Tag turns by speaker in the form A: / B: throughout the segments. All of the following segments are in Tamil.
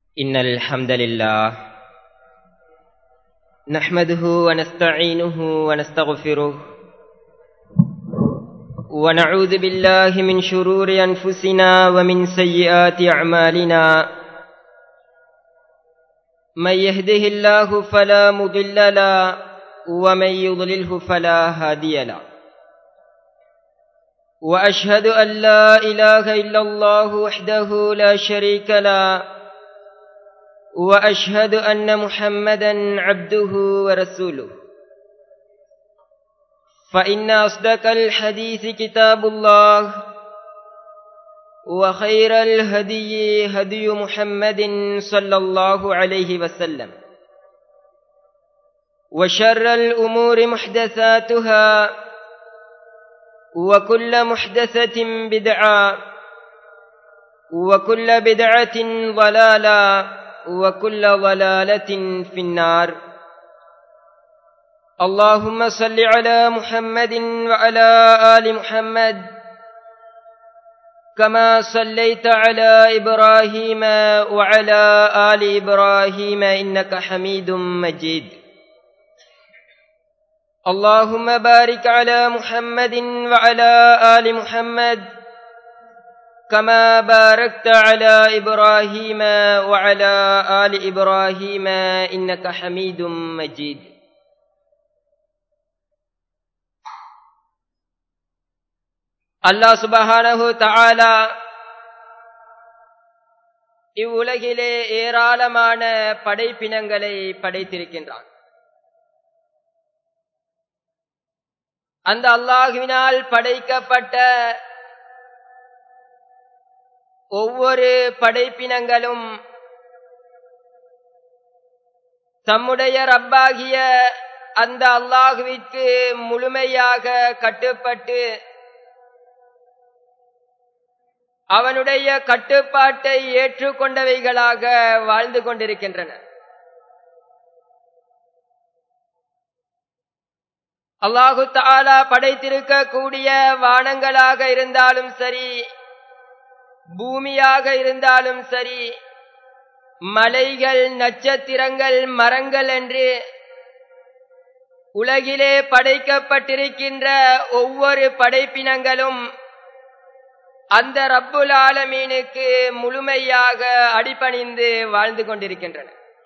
A: إن الحمد لله نحمده ونستعينه ونستغفره ونعوذ بالله من شرور أنفسنا ومن سيئات أعمالنا من يهده الله فلا مضل له ومن يضلله فلا هادي له وأشهد أن لا إله إلا الله وحده لا شريك له وأشهد أن محمدا عبده ورسوله فإن أصدق الحديث كتاب الله وخير الهدي هدي محمد صلى الله عليه وسلم وشر الأمور محدثاتها وكل محدثة بدعة وكل بدعة ضلالة وكل ضلالة في النار اللهم صل على محمد وعلى آل محمد كما صليت على إبراهيم وعلى آل إبراهيم إنك حميد مجيد اللهم بارك على محمد وعلى آل محمد كما باركت على إبراهيم وعلى آل إبراهيم إنك حميد مجيد அல்லாஹ் சுபஹானஹு தஆலா இவ்வுலகிலே ஏராளமான படைப்பினங்களை படைத்திருக்கின்றான் அந்த அல்லாஹுவினால் படைக்கப்பட்ட ஒவ்வொரு படைப்பினங்களும் தம்முடைய ரப்பாகிய அந்த அல்லாஹுவிற்கு முழுமையாக கட்டுப்பட்டு அவனுடைய கட்டுப்பாட்டை ஏற்றுக்கொண்டவைகளாக வாழ்ந்து கொண்டிருக்கின்றன அல்லாஹு தாலா படைத்திருக்க கூடிய வானங்களாக இருந்தாலும் சரி பூமியாக இருந்தாலும் சரி மலைகள் நட்சத்திரங்கள் மரங்கள் என்று உலகிலே படைக்கப்பட்டிருக்கின்ற ஒவ்வொரு படைப்பினங்களும் அந்த ரப்புல் ஆலமீனுக்கு முழுமையாக அடிபணிந்து வாழ்ந்து கொண்டிருக்கின்றன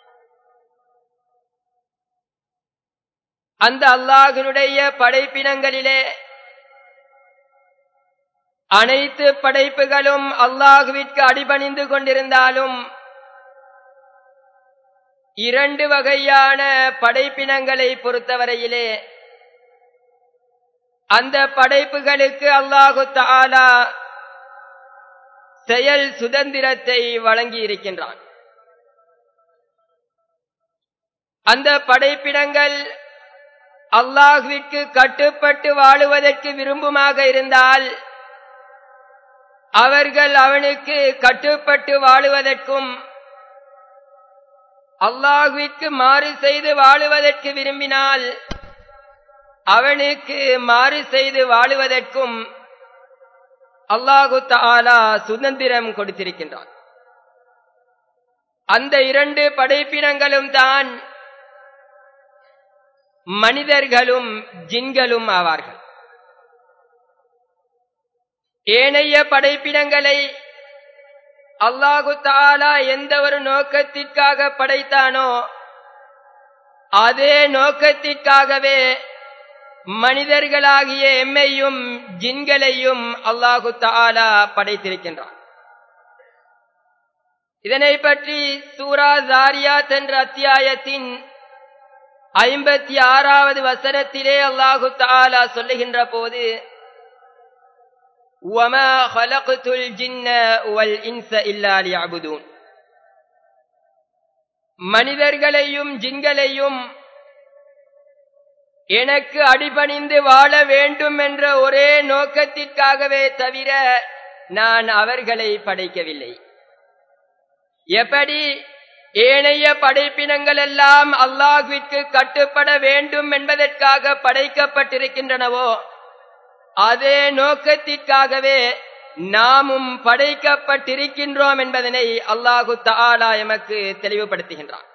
A: அந்த அல்லாஹினுடைய படைப்பினங்களிலே அனைத்து படைப்புகளும் அல்லாஹுவிற்கு அடிபணிந்து கொண்டிருந்தாலும் இரண்டு வகையான படைப்பினங்களை பொறுத்தவரையிலே அந்த படைப்புகளுக்கு அல்லாஹு தாலா செயல் சுதந்திரத்தை வழங்கி இருக்கின்றான் அந்த படைப்பினங்கள் அல்லாஹுவிற்கு கட்டுப்பட்டு வாழுவதற்கு விரும்புமாக இருந்தால் அவர்கள் அவனுக்கு கட்டுப்பட்டு வாழுவதற்கும் அல்லாஹுவிற்கு மாறு செய்து வாழுவதற்கு விரும்பினால் அவனுக்கு மாறு செய்து வாழுவதற்கும் அல்லாஹு தாலா சுதந்திரம் கொடுத்திருக்கின்றான் அந்த இரண்டு படைப்பினங்களும் தான் மனிதர்களும் ஜின்களும் ஆவார்கள் ஏனைய படைப்பினங்களை அல்லாஹு தாலா எந்த ஒரு நோக்கத்திற்காக படைத்தானோ அதே நோக்கத்திற்காகவே மனிதர்களாகிய எம்மையும் ஜின்களையும் அல்லாஹு தாலா படைத்திருக்கின்றான் இதனை பற்றி சூரா ஜாரியாத் என்ற அத்தியாயத்தின் ஐம்பத்தி ஆறாவது வசனத்திலே அல்லாஹு தாலா சொல்லுகின்ற போது وما خلقت الجن والإنس إلا ليعبدون மனிதர்களையும் ஜின்களையும் எனக்கு அடிபணிந்து வாழ வேண்டும் என்ற ஒரே நோக்கத்திற்காகவே தவிர நான் அவர்களை படைக்கவில்லை எப்படி ஏனைய படைப்பினங்கள் எல்லாம் அல்லாஹ்விற்கு கட்டுப்பட வேண்டும் என்பதற்காக படைக்கப்பட்டிருக்கின்றனவோ அதே நோக்கத்திற்காகவே நாமும் படைக்கப்பட்டிருக்கின்றோம் என்பதனை அல்லாஹு தாலா எமக்கு தெளிவுபடுத்துகின்றான்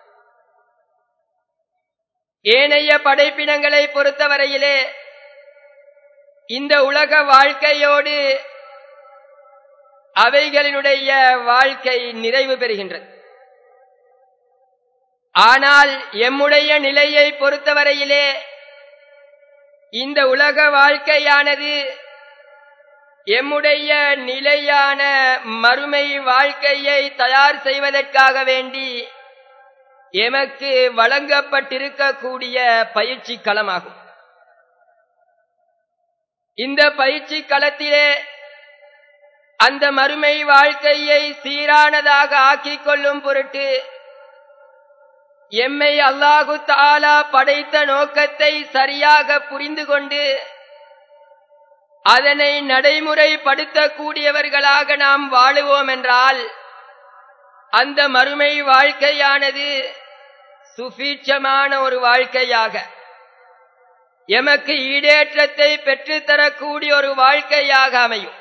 A: ஏனைய படைப்பினங்களை பொறுத்தவரையிலே இந்த உலக வாழ்க்கையோடு அவைகளினுடைய வாழ்க்கை நிறைவு பெறுகின்றது ஆனால் எம்முடைய நிலையை பொறுத்தவரையிலே இந்த உலக வாழ்க்கையானது எம்முடைய நிலையான மறுமை வாழ்க்கையை தயார் செய்வதற்காக வேண்டி எமக்கு வழங்கப்பட்டிருக்கக்கூடிய பயிற்சி களமாகும் இந்த பயிற்சி களத்திலே அந்த மறுமை வாழ்க்கையை சீரானதாக ஆக்கிக் கொள்ளும் பொருட்டு எம்மை அல்லாஹு தாலா படைத்த நோக்கத்தை சரியாக புரிந்து கொண்டு அதனை நடைமுறைப்படுத்தக்கூடியவர்களாக நாம் வாழுவோம் என்றால் அந்த மறுமை வாழ்க்கையானது சுபீட்சமான ஒரு வாழ்க்கையாக எமக்கு ஈடேற்றத்தை பெற்றுத்தரக்கூடிய ஒரு வாழ்க்கையாக அமையும்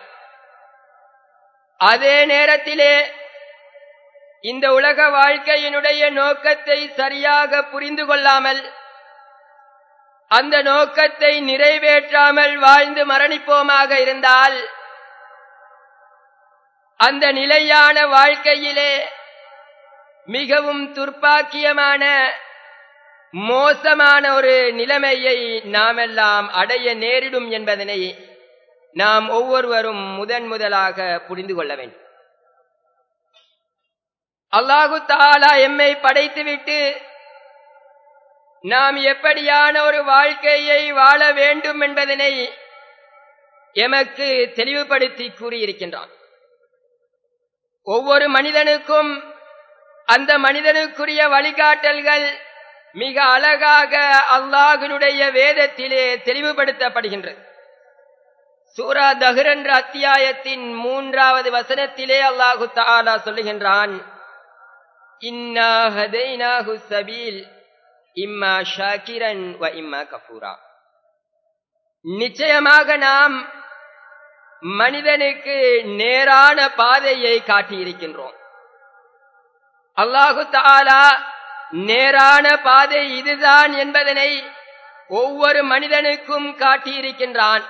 A: அதே நேரத்திலே இந்த உலக வாழ்க்கையினுடைய நோக்கத்தை சரியாக புரிந்து கொள்ளாமல் அந்த நோக்கத்தை நிறைவேற்றாமல் வாழ்ந்து மரணிப்போமாக இருந்தால் அந்த நிலையான வாழ்க்கையிலே மிகவும் துர்ப்பாக்கியமான மோசமான ஒரு நிலைமையை நாமெல்லாம் அடைய நேரிடும் என்பதனை நாம் ஒவ்வொருவரும் முதன் முதலாக புரிந்து கொள்ள வேண்டும் அல்லாஹு தாலா எம்மை படைத்துவிட்டு நாம் எப்படியான ஒரு வாழ்க்கையை வாழ வேண்டும் என்பதனை எமக்கு தெளிவுபடுத்தி கூறியிருக்கின்றான் ஒவ்வொரு மனிதனுக்கும் அந்த மனிதனுக்குரிய வழிகாட்டல்கள் மிக அழகாக அல்லாஹினுடைய வேதத்திலே தெளிவுபடுத்தப்படுகின்றது சூரா தஹர் என்ற அத்தியாயத்தின் மூன்றாவது வசனத்திலே அல்லாஹு தாலா சொல்லுகின்றான் இன்னா ஹதைனாஹு சபீல் இம்மா ஷாக்கிரன் வ இம்மா கபூரா நிச்சயமாக நாம் மனிதனுக்கு நேரான பாதையை காட்டியிருக்கின்றோம் அல்லாஹு தாலா நேரான பாதை இதுதான் என்பதனை ஒவ்வொரு மனிதனுக்கும் காட்டியிருக்கின்றான்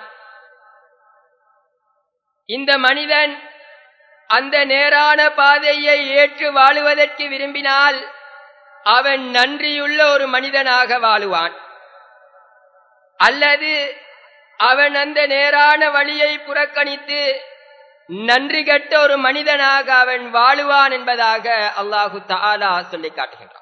A: இந்த மனிதன் அந்த நேரான பாதையை ஏற்று வாழுவதற்கு விரும்பினால் அவன் நன்றியுள்ள ஒரு மனிதனாக வாழுவான் அல்லது அவன் அந்த நேரான வழியை புறக்கணித்து நன்றி கட்ட ஒரு மனிதனாக அவன் வாழுவான் என்பதாக அல்லாஹு தாலா சொல்லி காட்டுகின்றான்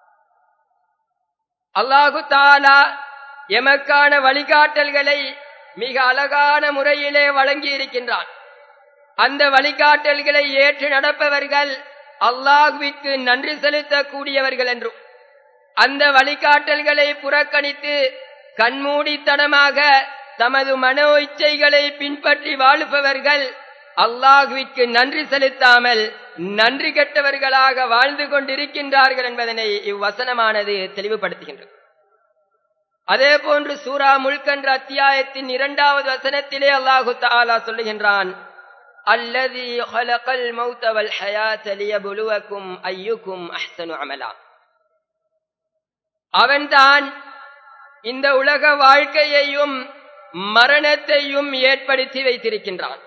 A: அல்லாஹு தாலா எமக்கான வழிகாட்டல்களை மிக அழகான முறையிலே வழங்கி இருக்கின்றான் அந்த வழிகாட்டல்களை ஏற்று நடப்பவர்கள் அல்லாஹுவிற்கு நன்றி செலுத்தக்கூடியவர்கள் என்றும் அந்த வழிகாட்டல்களை புறக்கணித்து கண்மூடித்தனமாக தமது மனோ இச்சைகளை பின்பற்றி வாழுபவர்கள் அல்லாஹுவிற்கு நன்றி செலுத்தாமல் நன்றி கெட்டவர்களாக வாழ்ந்து கொண்டிருக்கின்றார்கள் என்பதனை இவ்வசனமானது தெளிவுபடுத்துகின்றது அதே போன்று சூரா முல்கன்ற அத்தியாயத்தின் இரண்டாவது வசனத்திலே அல்லாஹு தாலா சொல்லுகின்றான் அல்லதி ஹலகல் மௌத வல் ஹயாத லியபுலுவக்கும் ஐயுக்கும் அஹ்சனு அமலா அவன்தான் இந்த உலக வாழ்க்கையையும் மரணத்தையும் ஏற்படுத்தி வைத்திருக்கின்றான்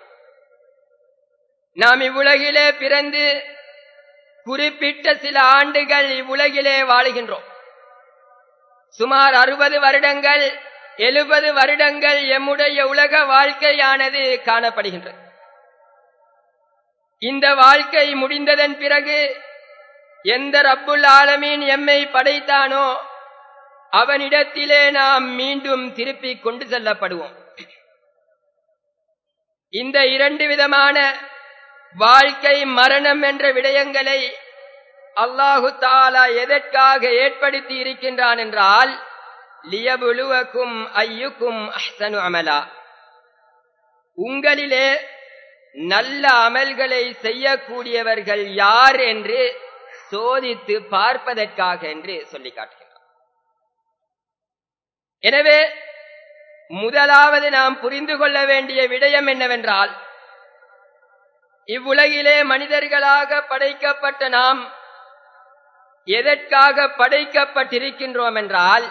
A: நாம் இவ்வுலகிலே பிறந்து குறிப்பிட்ட சில ஆண்டுகள் இவ்வுலகிலே வாழுகின்றோம் சுமார் அறுபது வருடங்கள் எழுபது வருடங்கள் எம்முடைய உலக வாழ்க்கையானது காணப்படுகின்றது இந்த வாழ்க்கை முடிந்ததன் பிறகு எந்த ரப்புல் ஆலமீன் எம்மை படைத்தானோ அவனிடத்திலே நாம் மீண்டும் திருப்பி கொண்டு செல்லப்படுவோம் இந்த இரண்டு விதமான வாழ்க்கை மரணம் என்ற விடயங்களை அல்லாஹு தாலா எதற்காக ஏற்படுத்தி இருக்கின்றான் என்றால் லியபுலுவக்கும் ஐயுக்கும் அஹ்சனு அமலா உங்களிலே நல்ல அமல்களை செய்யக்கூடியவர்கள் யார் என்று சோதித்து பார்ப்பதற்காக என்று சொல்லி காட்டுகின்றார் எனவே முதலாவது நாம் புரிந்து கொள்ள வேண்டிய விடயம் என்னவென்றால் இவ்வுலகிலே மனிதர்களாக படைக்கப்பட்ட நாம் எதற்காக படைக்கப்பட்டிருக்கின்றோம் என்றால்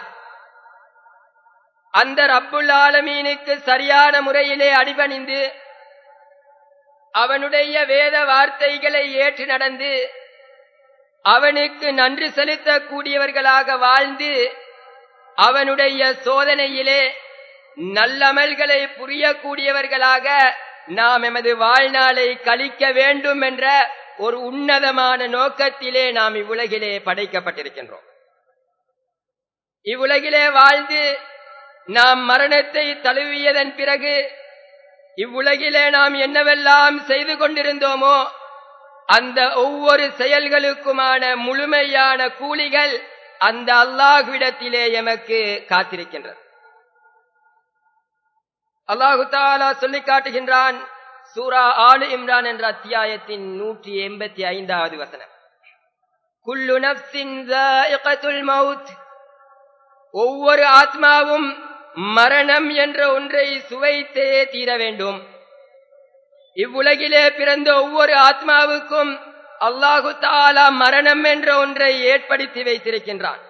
A: அந்த ரப்புல் ஆலமீனுக்கு சரியான முறையிலே அடிபணிந்து அவனுடைய வேத வார்த்தைகளை ஏற்று நடந்து அவனுக்கு நன்றி செலுத்தக்கூடியவர்களாக வாழ்ந்து அவனுடைய சோதனையிலே நல்லமல்களை புரியக்கூடியவர்களாக நாம் எமது வாழ்நாளை கழிக்க வேண்டும் என்ற ஒரு உன்னதமான நோக்கத்திலே நாம் இவ்வுலகிலே படைக்கப்பட்டிருக்கின்றோம் இவ்வுலகிலே வாழ்ந்து நாம் மரணத்தை தழுவியதன் பிறகு இவ்வுலகிலே நாம் என்னவெல்லாம் செய்து கொண்டிருந்தோமோ அந்த ஒவ்வொரு செயல்களுக்குமான முழுமையான கூலிகள் அந்த அல்லாஹுவிடத்திலே எமக்கு காத்திருக்கின்றது அல்லாஹு தாலா சொல்லி காட்டுகின்றான் சூரா ஆலு இம்ரான் என்ற அத்தியாயத்தின் நூற்றி எண்பத்தி ஐந்தாவது வசனம் குல்லு நப்சின் மவுத் ஒவ்வொரு ஆத்மாவும் மரணம் என்ற ஒன்றை சுவைத்தே தீர வேண்டும் இவ்வுலகிலே பிறந்த ஒவ்வொரு ஆத்மாவுக்கும் அல்லாஹு தாலா மரணம் என்ற ஒன்றை ஏற்படுத்தி வைத்திருக்கின்றான்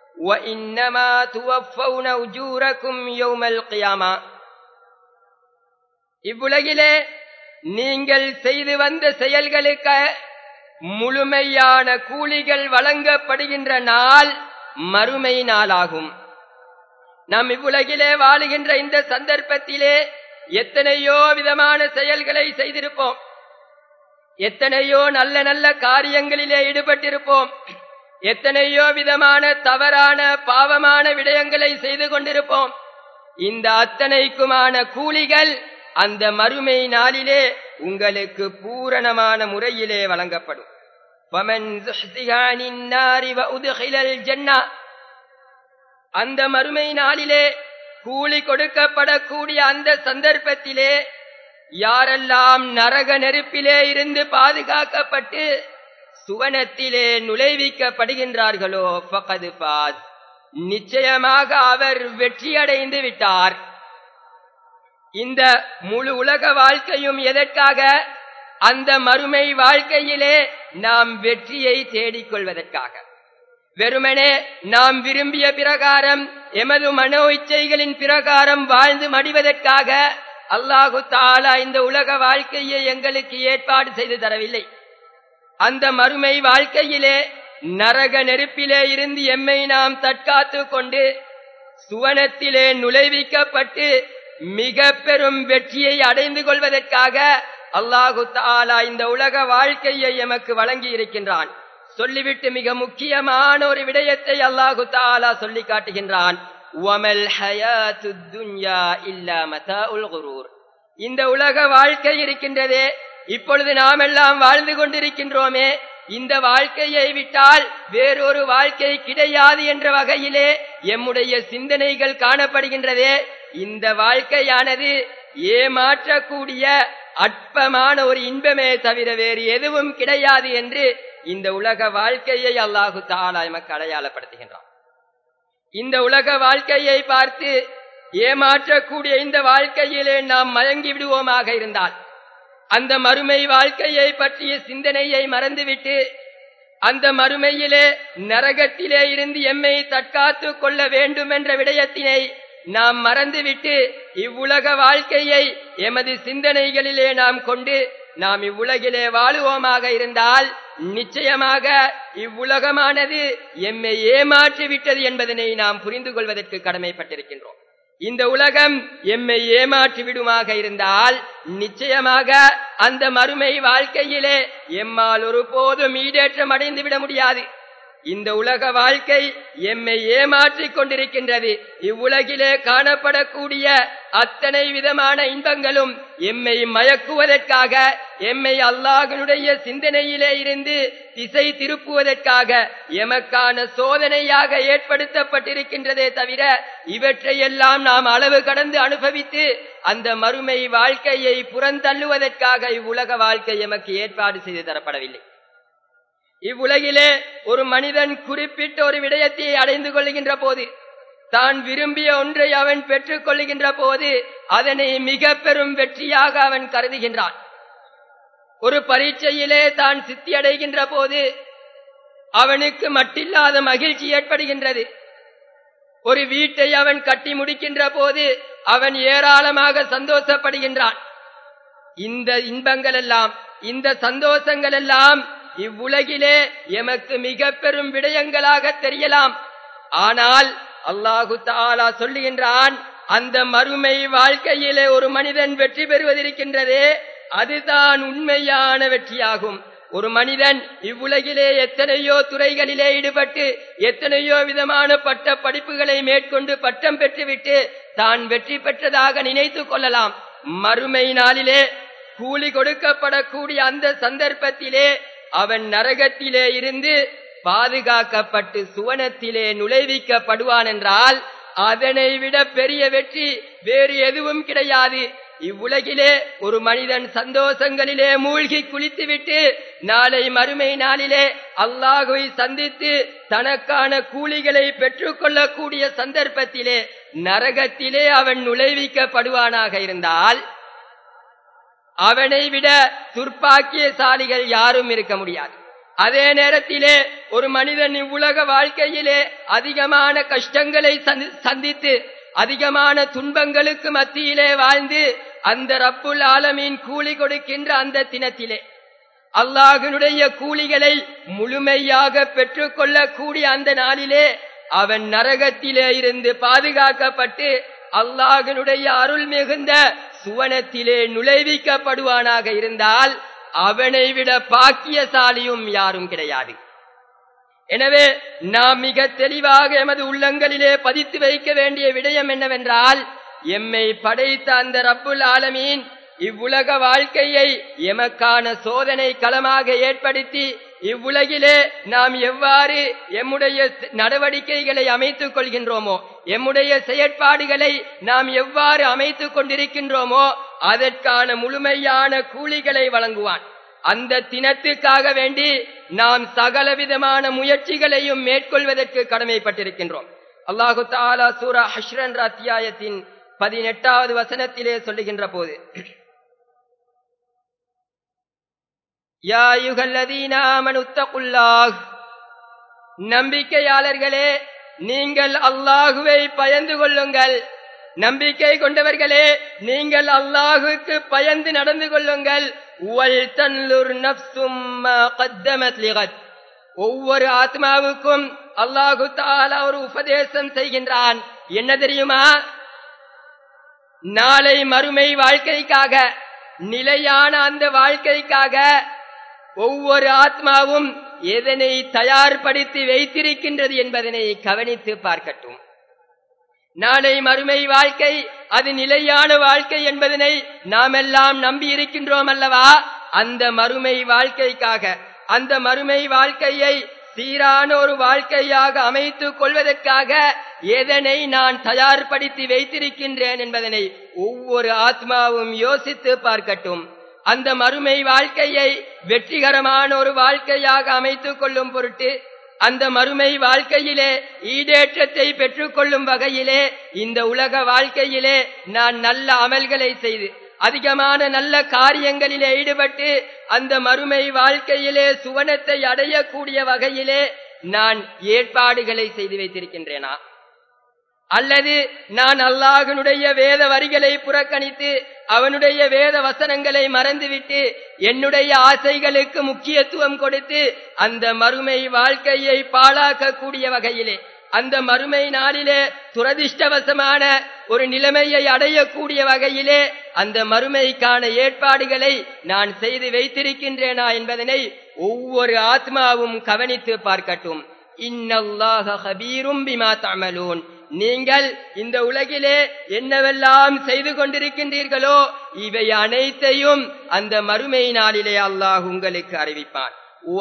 A: இவ்வுலகிலே நீங்கள் செய்து வந்த செயல்களுக்கு முழுமையான கூலிகள் வழங்கப்படுகின்ற நாள் மறுமை நாளாகும் நாம் இவ்வுலகிலே வாழுகின்ற இந்த சந்தர்ப்பத்திலே எத்தனையோ விதமான செயல்களை செய்திருப்போம் எத்தனையோ நல்ல நல்ல காரியங்களிலே ஈடுபட்டிருப்போம் எத்தனையோ விதமான தவறான பாவமான விடயங்களை செய்து கொண்டிருப்போம் இந்த அத்தனைக்குமான கூலிகள் அந்த மறுமை நாளிலே உங்களுக்கு பூரணமான முறையிலே வழங்கப்படும் அந்த மறுமை நாளிலே கூலி கொடுக்கப்படக்கூடிய அந்த சந்தர்ப்பத்திலே யாரெல்லாம் நரக நெருப்பிலே இருந்து பாதுகாக்கப்பட்டு சுவனத்திலே நுழைவிக்கப்படுகின்றார்களோ ஃபகது பாஸ் நிச்சயமாக அவர் வெற்றியடைந்து விட்டார் இந்த முழு உலக வாழ்க்கையும் எதற்காக அந்த மறுமை வாழ்க்கையிலே நாம் வெற்றியை தேடிக்கொள்வதற்காக வெறுமனே நாம் விரும்பிய பிரகாரம் எமது மனோ இச்சைகளின் பிரகாரம் வாழ்ந்து மடிவதற்காக அல்லாஹு தாலா இந்த உலக வாழ்க்கையை எங்களுக்கு ஏற்பாடு செய்து தரவில்லை அந்த மறுமை வாழ்க்கையிலே நரக நெருப்பிலே இருந்து எம்மை நாம் தற்காத்து கொண்டு சுவனத்திலே நுழைவிக்கப்பட்டு மிக பெரும் வெற்றியை அடைந்து கொள்வதற்காக அல்லாஹு தாலா இந்த உலக வாழ்க்கையை எமக்கு வழங்கி இருக்கின்றான் சொல்லிவிட்டு மிக முக்கியமான ஒரு விடயத்தை அல்லாஹு தாலா சொல்லி காட்டுகின்றான் இந்த உலக வாழ்க்கை இருக்கின்றதே இப்பொழுது நாம் எல்லாம் வாழ்ந்து கொண்டிருக்கின்றோமே இந்த வாழ்க்கையை விட்டால் வேறொரு வாழ்க்கை கிடையாது என்ற வகையிலே எம்முடைய சிந்தனைகள் காணப்படுகின்றதே இந்த வாழ்க்கையானது ஏமாற்றக்கூடிய அற்பமான ஒரு இன்பமே தவிர வேறு எதுவும் கிடையாது என்று இந்த உலக வாழ்க்கையை அல்லாஹு தாலா எமக்கு அடையாளப்படுத்துகின்றான் இந்த உலக வாழ்க்கையை பார்த்து ஏமாற்றக்கூடிய இந்த வாழ்க்கையிலே நாம் மயங்கி விடுவோமாக இருந்தால் அந்த மறுமை வாழ்க்கையை பற்றிய சிந்தனையை மறந்துவிட்டு அந்த மறுமையிலே நரகத்திலே இருந்து எம்மை தற்காத்து கொள்ள வேண்டும் என்ற விடயத்தினை நாம் மறந்துவிட்டு இவ்வுலக வாழ்க்கையை எமது சிந்தனைகளிலே நாம் கொண்டு நாம் இவ்வுலகிலே வாழுவோமாக இருந்தால் நிச்சயமாக இவ்வுலகமானது எம்மை ஏமாற்றி விட்டது என்பதனை நாம் புரிந்து கொள்வதற்கு கடமைப்பட்டிருக்கின்றோம் இந்த உலகம் எம்மை ஏமாற்றி விடுமாக இருந்தால் நிச்சயமாக அந்த மறுமை வாழ்க்கையிலே எம்மால் ஒருபோதும் ஈடேற்றம் அடைந்து விட முடியாது இந்த உலக வாழ்க்கை எம்மை ஏமாற்றிக் கொண்டிருக்கின்றது இவ்வுலகிலே காணப்படக்கூடிய அத்தனை விதமான இன்பங்களும் எம்மை மயக்குவதற்காக எம்மை அல்லாஹனுடைய சிந்தனையிலே இருந்து திசை திருப்புவதற்காக எமக்கான சோதனையாக ஏற்படுத்தப்பட்டிருக்கின்றதே தவிர இவற்றையெல்லாம் நாம் அளவு கடந்து அனுபவித்து அந்த மறுமை வாழ்க்கையை புறந்தள்ளுவதற்காக இவ்வுலக வாழ்க்கை எமக்கு ஏற்பாடு செய்து தரப்படவில்லை இவ்வுலகிலே ஒரு மனிதன் குறிப்பிட்ட ஒரு விடயத்தை அடைந்து கொள்கின்ற போது தான் விரும்பிய ஒன்றை அவன் பெற்றுக் கொள்கின்ற போது அதனை மிக பெரும் வெற்றியாக அவன் கருதுகின்றான் ஒரு பரீட்சையிலே தான் சித்தி அடைகின்ற போது அவனுக்கு மட்டில்லாத மகிழ்ச்சி ஏற்படுகின்றது ஒரு வீட்டை அவன் கட்டி முடிக்கின்ற போது அவன் ஏராளமாக சந்தோஷப்படுகின்றான் இந்த இன்பங்கள் எல்லாம் இந்த சந்தோஷங்கள் எல்லாம் இவ்வுலகிலே எமக்கு மிக பெரும் விடயங்களாக தெரியலாம் ஆனால் அல்லாஹு தாலா சொல்லுகின்றான் அந்த மறுமை வாழ்க்கையிலே ஒரு மனிதன் வெற்றி பெறுவதிருக்கின்றதே அதுதான் உண்மையான வெற்றியாகும் ஒரு மனிதன் இவ்வுலகிலே எத்தனையோ துறைகளிலே ஈடுபட்டு எத்தனையோ விதமான பட்ட படிப்புகளை மேற்கொண்டு பட்டம் பெற்றுவிட்டு தான் வெற்றி பெற்றதாக நினைத்துக் கொள்ளலாம் மறுமை நாளிலே கூலி கொடுக்கப்படக்கூடிய அந்த சந்தர்ப்பத்திலே அவன் நரகத்திலே இருந்து பாதுகாக்கப்பட்டு சுவனத்திலே நுழைவிக்கப்படுவான் என்றால் அதனை விட பெரிய வெற்றி வேறு எதுவும் கிடையாது இவ்வுலகிலே ஒரு மனிதன் சந்தோஷங்களிலே மூழ்கி குளித்துவிட்டு நாளை மறுமை நாளிலே அல்லாஹுவை சந்தித்து தனக்கான கூலிகளை பெற்றுக்கொள்ளக்கூடிய சந்தர்ப்பத்திலே நரகத்திலே அவன் நுழைவிக்கப்படுவானாக இருந்தால் அவனை விட துர்ப்பாக்கியசாலிகள் யாரும் இருக்க முடியாது அதே நேரத்திலே ஒரு மனிதன் இவ்வுலக வாழ்க்கையிலே அதிகமான கஷ்டங்களை சந்தித்து அதிகமான துன்பங்களுக்கு மத்தியிலே வாழ்ந்து அந்த ரப்புல் ஆலமீன் கூலி கொடுக்கின்ற அந்த தினத்திலே அல்லாஹனுடைய கூலிகளை முழுமையாக பெற்றுக்கொள்ளக்கூடிய அந்த நாளிலே அவன் நரகத்திலே இருந்து பாதுகாக்கப்பட்டு அல்லாஹனுடைய அருள் மிகுந்த சுவனத்திலே நுழைவிக்கப்படுவானாக இருந்தால் அவனை விட பாக்கியசாலியும் யாரும் கிடையாது எனவே நாம் மிக தெளிவாக எமது உள்ளங்களிலே பதித்து வைக்க வேண்டிய விடயம் என்னவென்றால் எம்மை படைத்த அந்த ரப்புல் ஆலமீன் இவ்வுலக வாழ்க்கையை எமக்கான சோதனை களமாக ஏற்படுத்தி இவ்வுலகிலே நாம் எவ்வாறு எம்முடைய நடவடிக்கைகளை அமைத்துக் கொள்கின்றோமோ எம்முடைய செயற்பாடுகளை நாம் எவ்வாறு அமைத்துக் கொண்டிருக்கின்றோமோ அதற்கான முழுமையான கூலிகளை வழங்குவான் அந்த தினத்துக்காக வேண்டி நாம் சகல விதமான முயற்சிகளையும் மேற்கொள்வதற்கு கடமைப்பட்டிருக்கின்றோம் அல்லாஹு தாலா சூரா ஹஷ்ரன் அத்தியாயத்தின் பதினெட்டாவது வசனத்திலே சொல்லுகின்ற போது நம்பிக்கையாளர்களே நீங்கள் அல்லாஹுவை பயந்து கொள்ளுங்கள் நம்பிக்கை கொண்டவர்களே நீங்கள் அல்லாஹுக்கு பயந்து நடந்து கொள்ளுங்கள் ஒவ்வொரு ஆத்மாவுக்கும் அல்லாஹு தாலா ஒரு உபதேசம் செய்கின்றான் என்ன தெரியுமா நாளை மறுமை வாழ்க்கைக்காக நிலையான அந்த வாழ்க்கைக்காக ஒவ்வொரு ஆத்மாவும் எதனை தயார்படுத்தி வைத்திருக்கின்றது என்பதனை கவனித்து பார்க்கட்டும் நாளை மறுமை வாழ்க்கை அது நிலையான வாழ்க்கை என்பதனை நாம் எல்லாம் நம்பி இருக்கின்றோம் அல்லவா அந்த மறுமை வாழ்க்கைக்காக அந்த மறுமை வாழ்க்கையை சீரான ஒரு வாழ்க்கையாக அமைத்துக் கொள்வதற்காக எதனை நான் தயார்படுத்தி வைத்திருக்கின்றேன் என்பதனை ஒவ்வொரு ஆத்மாவும் யோசித்து பார்க்கட்டும் அந்த மறுமை வாழ்க்கையை வெற்றிகரமான ஒரு வாழ்க்கையாக அமைத்துக் கொள்ளும் பொருட்டு அந்த மறுமை வாழ்க்கையிலே ஈடேற்றத்தை பெற்றுக்கொள்ளும் வகையிலே இந்த உலக வாழ்க்கையிலே நான் நல்ல அமல்களை செய்து அதிகமான நல்ல காரியங்களிலே ஈடுபட்டு அந்த மறுமை வாழ்க்கையிலே சுவனத்தை அடையக்கூடிய வகையிலே நான் ஏற்பாடுகளை செய்து வைத்திருக்கின்றேனா அல்லது நான் அல்லாஹனுடைய வேத வரிகளை புறக்கணித்து அவனுடைய வேத வசனங்களை மறந்துவிட்டு என்னுடைய ஆசைகளுக்கு முக்கியத்துவம் கொடுத்து அந்த மறுமை வாழ்க்கையை பாழாக்கக்கூடிய வகையிலே அந்த மறுமை நாளிலே துரதிர்ஷ்டவசமான ஒரு நிலைமையை அடையக்கூடிய வகையிலே அந்த மறுமைக்கான ஏற்பாடுகளை நான் செய்து வைத்திருக்கின்றேனா என்பதனை ஒவ்வொரு ஆத்மாவும் கவனித்து பார்க்கட்டும் இன்னல்லாஹ ஹபீரும் பிமா தமலூன் நீங்கள் இந்த உலகிலே என்னவெல்லாம் செய்து கொண்டிருக்கின்றீர்களோ இவை அனைத்தையும் அந்த மறுமை நாளிலே அல்லாஹ் உங்களுக்கு அறிவிப்பான்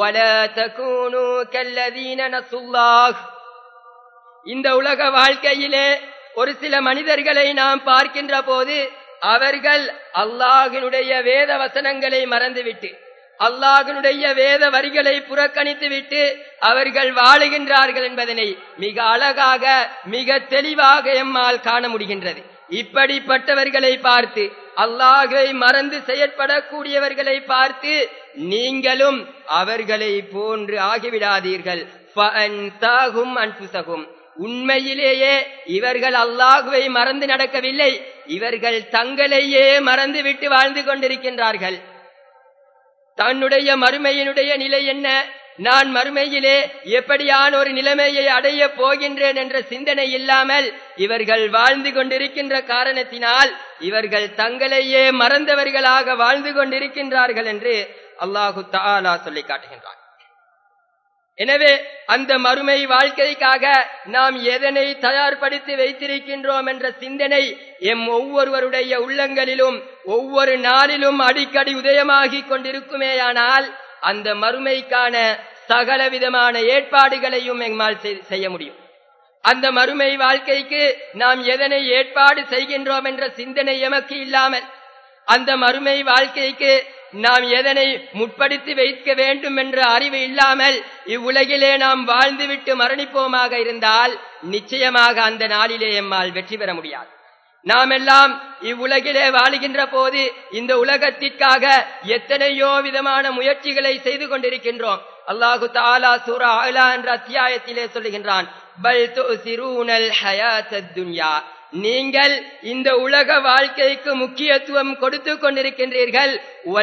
A: இந்த உலக வாழ்க்கையிலே ஒரு சில மனிதர்களை நாம் பார்க்கின்ற போது அவர்கள் அல்லாஹினுடைய வேத வசனங்களை மறந்துவிட்டு அல்லாஹனுடைய வேத வரிகளை புறக்கணித்து விட்டு அவர்கள் வாழுகின்றார்கள் என்பதனை மிக அழகாக மிக தெளிவாக எம்மால் காண முடிகின்றது இப்படிப்பட்டவர்களை பார்த்து அல்லாஹை மறந்து செயற்படக்கூடியவர்களை பார்த்து நீங்களும் அவர்களை போன்று ஆகிவிடாதீர்கள் அன்புசகும் உண்மையிலேயே இவர்கள் அல்லாஹுவை மறந்து நடக்கவில்லை இவர்கள் தங்களையே மறந்து விட்டு வாழ்ந்து கொண்டிருக்கின்றார்கள் தன்னுடைய மறுமையினுடைய நிலை என்ன நான் மறுமையிலே எப்படியான ஒரு நிலைமையை அடைய போகின்றேன் என்ற சிந்தனை இல்லாமல் இவர்கள் வாழ்ந்து கொண்டிருக்கின்ற காரணத்தினால் இவர்கள் தங்களையே மறந்தவர்களாக வாழ்ந்து கொண்டிருக்கின்றார்கள் என்று அல்லாஹு தாலா சொல்லி காட்டுகின்றார் எனவே அந்த மறுமை வாழ்க்கைக்காக நாம் எதனை தயார்படுத்தி வைத்திருக்கின்றோம் என்ற சிந்தனை எம் ஒவ்வொருவருடைய உள்ளங்களிலும் ஒவ்வொரு நாளிலும் அடிக்கடி உதயமாகிக் கொண்டிருக்குமேயானால் அந்த மறுமைக்கான சகல விதமான ஏற்பாடுகளையும் எம்மால் செய்ய முடியும் அந்த மறுமை வாழ்க்கைக்கு நாம் எதனை ஏற்பாடு செய்கின்றோம் என்ற சிந்தனை எமக்கு இல்லாமல் அந்த மறுமை வாழ்க்கைக்கு நாம் எதனை முற்படுத்தி வைக்க வேண்டும் என்ற அறிவு இல்லாமல் இவ்வுலகிலே நாம் வாழ்ந்துவிட்டு மரணிப்போமாக இருந்தால் நிச்சயமாக அந்த நாளிலே எம்மால் வெற்றி பெற முடியாது நாம் எல்லாம் இவ்வுலகிலே வாழுகின்ற போது இந்த உலகத்திற்காக எத்தனையோ விதமான முயற்சிகளை செய்து கொண்டிருக்கின்றோம் அல்லாஹு தாலா சூரா அலா என்ற அத்தியாயத்திலே சொல்லுகின்றான் பல் துசிரூனல் ஹயாத்தத் துன்யா நீங்கள் இந்த உலக வாழ்க்கைக்கு முக்கியத்துவம் கொடுத்து கொண்டிருக்கின்றீர்கள்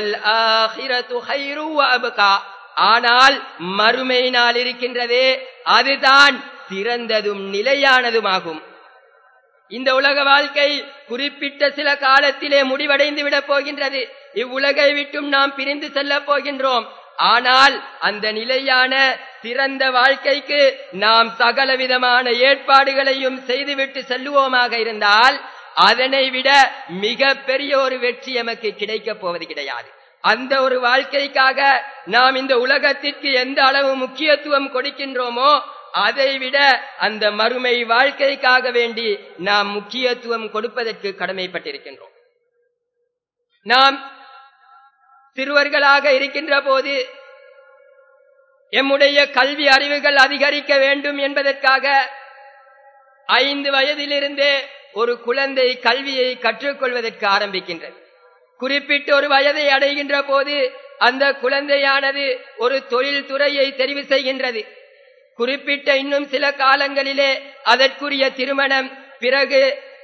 A: ஆனால் மறுமை நாள் இருக்கின்றதே அதுதான் சிறந்ததும் நிலையானதுமாகும் இந்த உலக வாழ்க்கை குறிப்பிட்ட சில காலத்திலே முடிவடைந்து விடப் போகின்றது இவ்வுலகை விட்டும் நாம் பிரிந்து செல்ல போகின்றோம் ஆனால் அந்த நிலையான சிறந்த வாழ்க்கைக்கு நாம் சகல விதமான ஏற்பாடுகளையும் செய்துவிட்டு செல்லுவோமாக இருந்தால் அதனை விட மிக பெரிய ஒரு வெற்றி எமக்கு கிடைக்கப் போவது கிடையாது அந்த ஒரு வாழ்க்கைக்காக நாம் இந்த உலகத்திற்கு எந்த அளவு முக்கியத்துவம் கொடுக்கின்றோமோ அதை விட அந்த மறுமை வாழ்க்கைக்காக வேண்டி நாம் முக்கியத்துவம் கொடுப்பதற்கு கடமைப்பட்டிருக்கின்றோம் நாம் சிறுவர்களாக இருக்கின்ற போது எம்முடைய கல்வி அறிவுகள் அதிகரிக்க வேண்டும் என்பதற்காக ஐந்து வயதிலிருந்தே ஒரு குழந்தை கல்வியை கற்றுக்கொள்வதற்கு ஆரம்பிக்கின்றது குறிப்பிட்ட ஒரு வயதை அடைகின்ற போது அந்த குழந்தையானது ஒரு தொழில் துறையை தெரிவு செய்கின்றது குறிப்பிட்ட இன்னும் சில காலங்களிலே அதற்குரிய திருமணம் பிறகு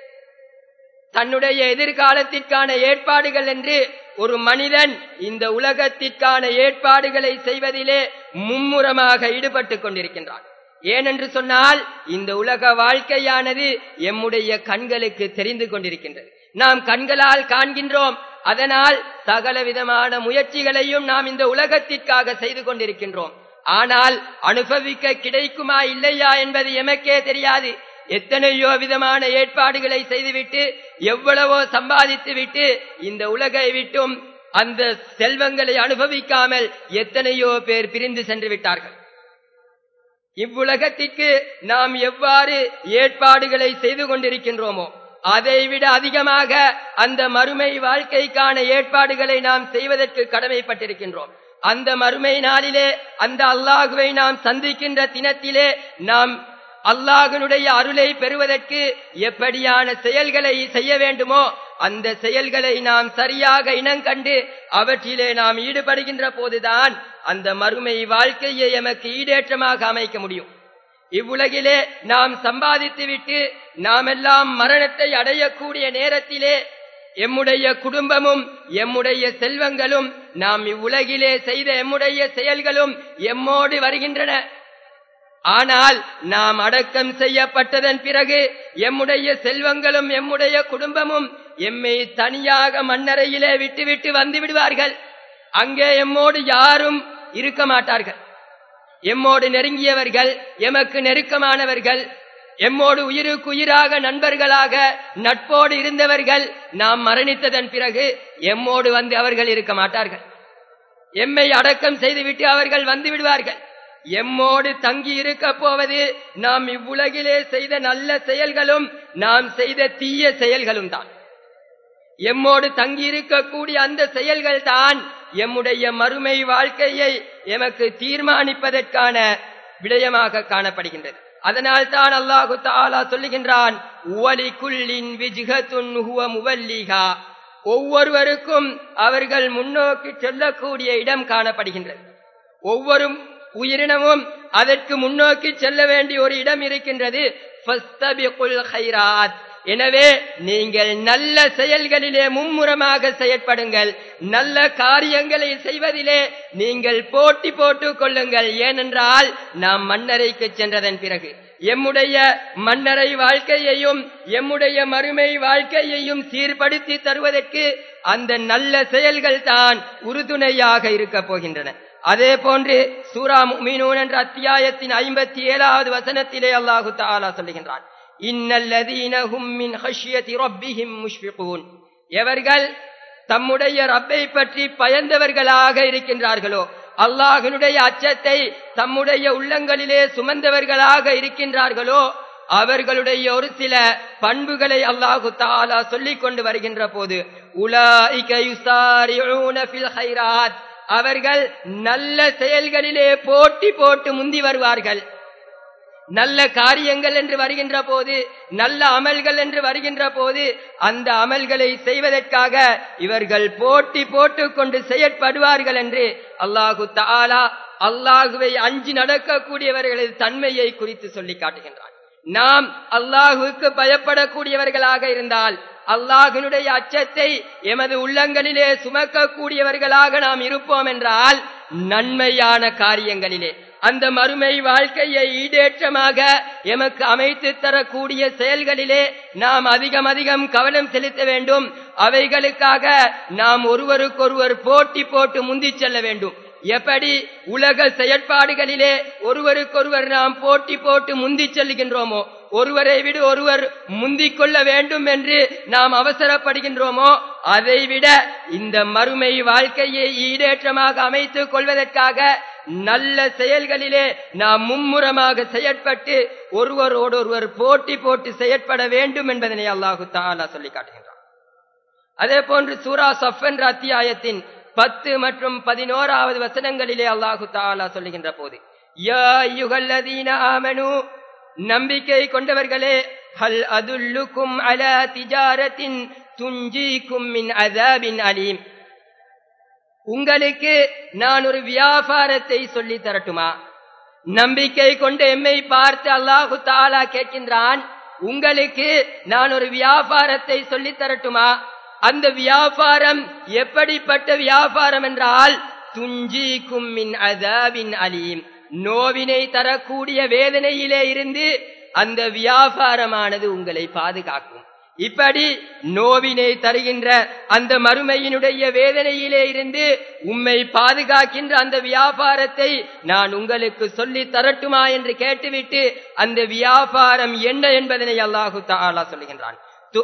A: தன்னுடைய எதிர்காலத்திற்கான ஏற்பாடுகள் என்று ஒரு மனிதன் இந்த உலகத்திற்கான ஏற்பாடுகளை செய்வதிலே மும்முரமாக ஈடுபட்டுக் கொண்டிருக்கின்றான் ஏனென்று சொன்னால் இந்த உலக வாழ்க்கையானது எம்முடைய கண்களுக்கு தெரிந்து கொண்டிருக்கின்றது நாம் கண்களால் காண்கின்றோம் அதனால் சகல விதமான முயற்சிகளையும் நாம் இந்த உலகத்திற்காக செய்து கொண்டிருக்கின்றோம் ஆனால் அனுபவிக்க கிடைக்குமா இல்லையா என்பது எமக்கே தெரியாது எத்தனையோ விதமான ஏற்பாடுகளை செய்துவிட்டு எவ்வளவோ சம்பாதித்து விட்டு இந்த உலகை விட்டும் அந்த செல்வங்களை அனுபவிக்காமல் எத்தனையோ பேர் பிரிந்து சென்று விட்டார்கள் இவ்வுலகத்திற்கு நாம் எவ்வாறு ஏற்பாடுகளை செய்து கொண்டிருக்கின்றோமோ அதைவிட அதிகமாக அந்த மறுமை வாழ்க்கைக்கான ஏற்பாடுகளை நாம் செய்வதற்கு கடமைப்பட்டிருக்கின்றோம் அந்த மறுமை நாளிலே அந்த அல்லாஹுவை நாம் சந்திக்கின்ற தினத்திலே நாம் அல்லாஹனுடைய அருளை பெறுவதற்கு எப்படியான செயல்களை செய்ய வேண்டுமோ அந்த செயல்களை நாம் சரியாக இனங்கண்டு அவற்றிலே நாம் ஈடுபடுகின்ற போதுதான் அந்த மறுமை வாழ்க்கையை எமக்கு ஈடேற்றமாக அமைக்க முடியும் இவ்வுலகிலே நாம் சம்பாதித்து விட்டு நாம் எல்லாம் மரணத்தை அடையக்கூடிய நேரத்திலே எம்முடைய குடும்பமும் எம்முடைய செல்வங்களும் நாம் இவ்வுலகிலே செய்த எம்முடைய செயல்களும் எம்மோடு வருகின்றன ஆனால் நாம் அடக்கம் செய்யப்பட்டதன் பிறகு எம்முடைய செல்வங்களும் எம்முடைய குடும்பமும் எம்மை தனியாக மண்ணறையிலே விட்டுவிட்டு வந்து விடுவார்கள் அங்கே எம்மோடு யாரும் இருக்க மாட்டார்கள் எம்மோடு நெருங்கியவர்கள் எமக்கு நெருக்கமானவர்கள் எம்மோடு உயிருக்கு உயிராக நண்பர்களாக நட்போடு இருந்தவர்கள் நாம் மரணித்ததன் பிறகு எம்மோடு வந்து அவர்கள் இருக்க மாட்டார்கள் எம்மை அடக்கம் செய்துவிட்டு அவர்கள் வந்து விடுவார்கள் எம்மோடு தங்கி இருக்க போவது நாம் இவ்வுலகிலே செய்த நல்ல செயல்களும் நாம் செய்த தீய செயல்களும் தான் எம்மோடு தங்கி இருக்கக்கூடிய அந்த செயல்கள் தான் எம்முடைய மறுமை வாழ்க்கையை எமக்கு தீர்மானிப்பதற்கான விடயமாக காணப்படுகின்றது அதனால் தான் அல்லாஹு தாலா சொல்லுகின்றான் ஒவ்வொருவருக்கும் அவர்கள் முன்னோக்கி செல்லக்கூடிய இடம் காணப்படுகின்றது ஒவ்வொரு உயிரினமும் அதற்கு முன்னோக்கி செல்ல வேண்டிய ஒரு இடம் இருக்கின்றது ஃபஸ்தபிகுல் ஹைராத் எனவே நீங்கள் நல்ல செயல்களிலே மும்முரமாக செயற்படுங்கள் நல்ல காரியங்களை செய்வதிலே நீங்கள் போட்டி போட்டுக் கொள்ளுங்கள் ஏனென்றால் நாம் மன்னரைக்கு சென்றதன் பிறகு எம்முடைய மன்னரை வாழ்க்கையையும் எம்முடைய மறுமை வாழ்க்கையையும் சீர்படுத்தி தருவதற்கு அந்த நல்ல செயல்கள் தான் உறுதுணையாக இருக்கப் போகின்றன அதே போன்று சூரா முமினூன் என்ற அத்தியாயத்தின் ஐம்பத்தி ஏழாவது வசனத்திலே அல்லாஹு தாலா சொல்லுகின்றான் எவர்கள் தம்முடைய ரப்பை பற்றி பயந்தவர்களாக இருக்கின்றார்களோ அல்லாஹனுடைய அச்சத்தை தம்முடைய உள்ளங்களிலே சுமந்தவர்களாக இருக்கின்றார்களோ அவர்களுடைய ஒரு சில பண்புகளை அல்லாஹு தாலா சொல்லிக் கொண்டு வருகின்ற போது உலாய்க் அவர்கள் நல்ல செயல்களிலே போட்டி போட்டு முந்தி வருவார்கள் நல்ல காரியங்கள் என்று வருகின்ற போது நல்ல அமல்கள் என்று வருகின்ற போது அந்த அமல்களை செய்வதற்காக இவர்கள் போட்டி போட்டுக் கொண்டு செயற்படுவார்கள் என்று அல்லாஹு தாலா அல்லாஹுவை அஞ்சி நடக்கக்கூடியவர்களது தன்மையை குறித்து சொல்லி காட்டுகின்றான் நாம் அல்லாஹுக்கு பயப்படக்கூடியவர்களாக இருந்தால் அல்லாஹினுடைய அச்சத்தை எமது உள்ளங்களிலே சுமக்கக்கூடியவர்களாக நாம் இருப்போம் என்றால் நன்மையான காரியங்களிலே அந்த மறுமை வாழ்க்கையை ஈடேற்றமாக எமக்கு அமைத்து தரக்கூடிய செயல்களிலே நாம் அதிகம் அதிகம் கவனம் செலுத்த வேண்டும் அவைகளுக்காக நாம் ஒருவருக்கொருவர் போட்டி போட்டு முந்தி செல்ல வேண்டும் எப்படி உலக செயற்பாடுகளிலே ஒருவருக்கொருவர் நாம் போட்டி போட்டு முந்தி செல்கின்றோமோ ஒருவரை விட ஒருவர் முந்திக் கொள்ள வேண்டும் என்று நாம் அவசரப்படுகின்றோமோ அதைவிட இந்த மறுமை வாழ்க்கையை ஈடேற்றமாக அமைத்துக் கொள்வதற்காக நல்ல செயல்களிலே நாம் மும்முரமாக செயற்பட்டு ஒருவரோடு ஒருவர் போட்டி போட்டு செயற்பட வேண்டும் என்பதனை அல்லாஹு தாலா சொல்லி காட்டுகின்றார் அதே போன்று சூரா சஃப் என்ற அத்தியாயத்தின் பத்து மற்றும் பதினோராவது வசனங்களிலே அல்லாஹு தாலா சொல்லுகின்ற போது ஆமனு நம்பிக்கை கொண்டவர்களே ஹல் அதுல்லுக்கும் அல திஜாரத்தின் துஞ்சிக்கும் மின் அதாபின் அலீம் உங்களுக்கு நான் ஒரு வியாபாரத்தை சொல்லி தரட்டுமா நம்பிக்கை கொண்டு எம்மை பார்த்து அல்லாஹு தாலா கேட்கின்றான் உங்களுக்கு நான் ஒரு வியாபாரத்தை சொல்லி தரட்டுமா அந்த வியாபாரம் எப்படிப்பட்ட வியாபாரம் என்றால் துஞ்சி கும்மின் அதாபின் அலீம் நோவினை தரக்கூடிய வேதனையிலே இருந்து அந்த வியாபாரமானது உங்களை பாதுகாக்கும் இப்படி நோவினை தருகின்ற அந்த மறுமையினுடைய வேதனையிலே இருந்து உம்மை பாதுகாக்கின்ற அந்த வியாபாரத்தை நான் உங்களுக்கு சொல்லி தரட்டுமா என்று கேட்டுவிட்டு அந்த வியாபாரம் என்ன என்பதனை அல்லாஹு தாலா சொல்லுகின்றான்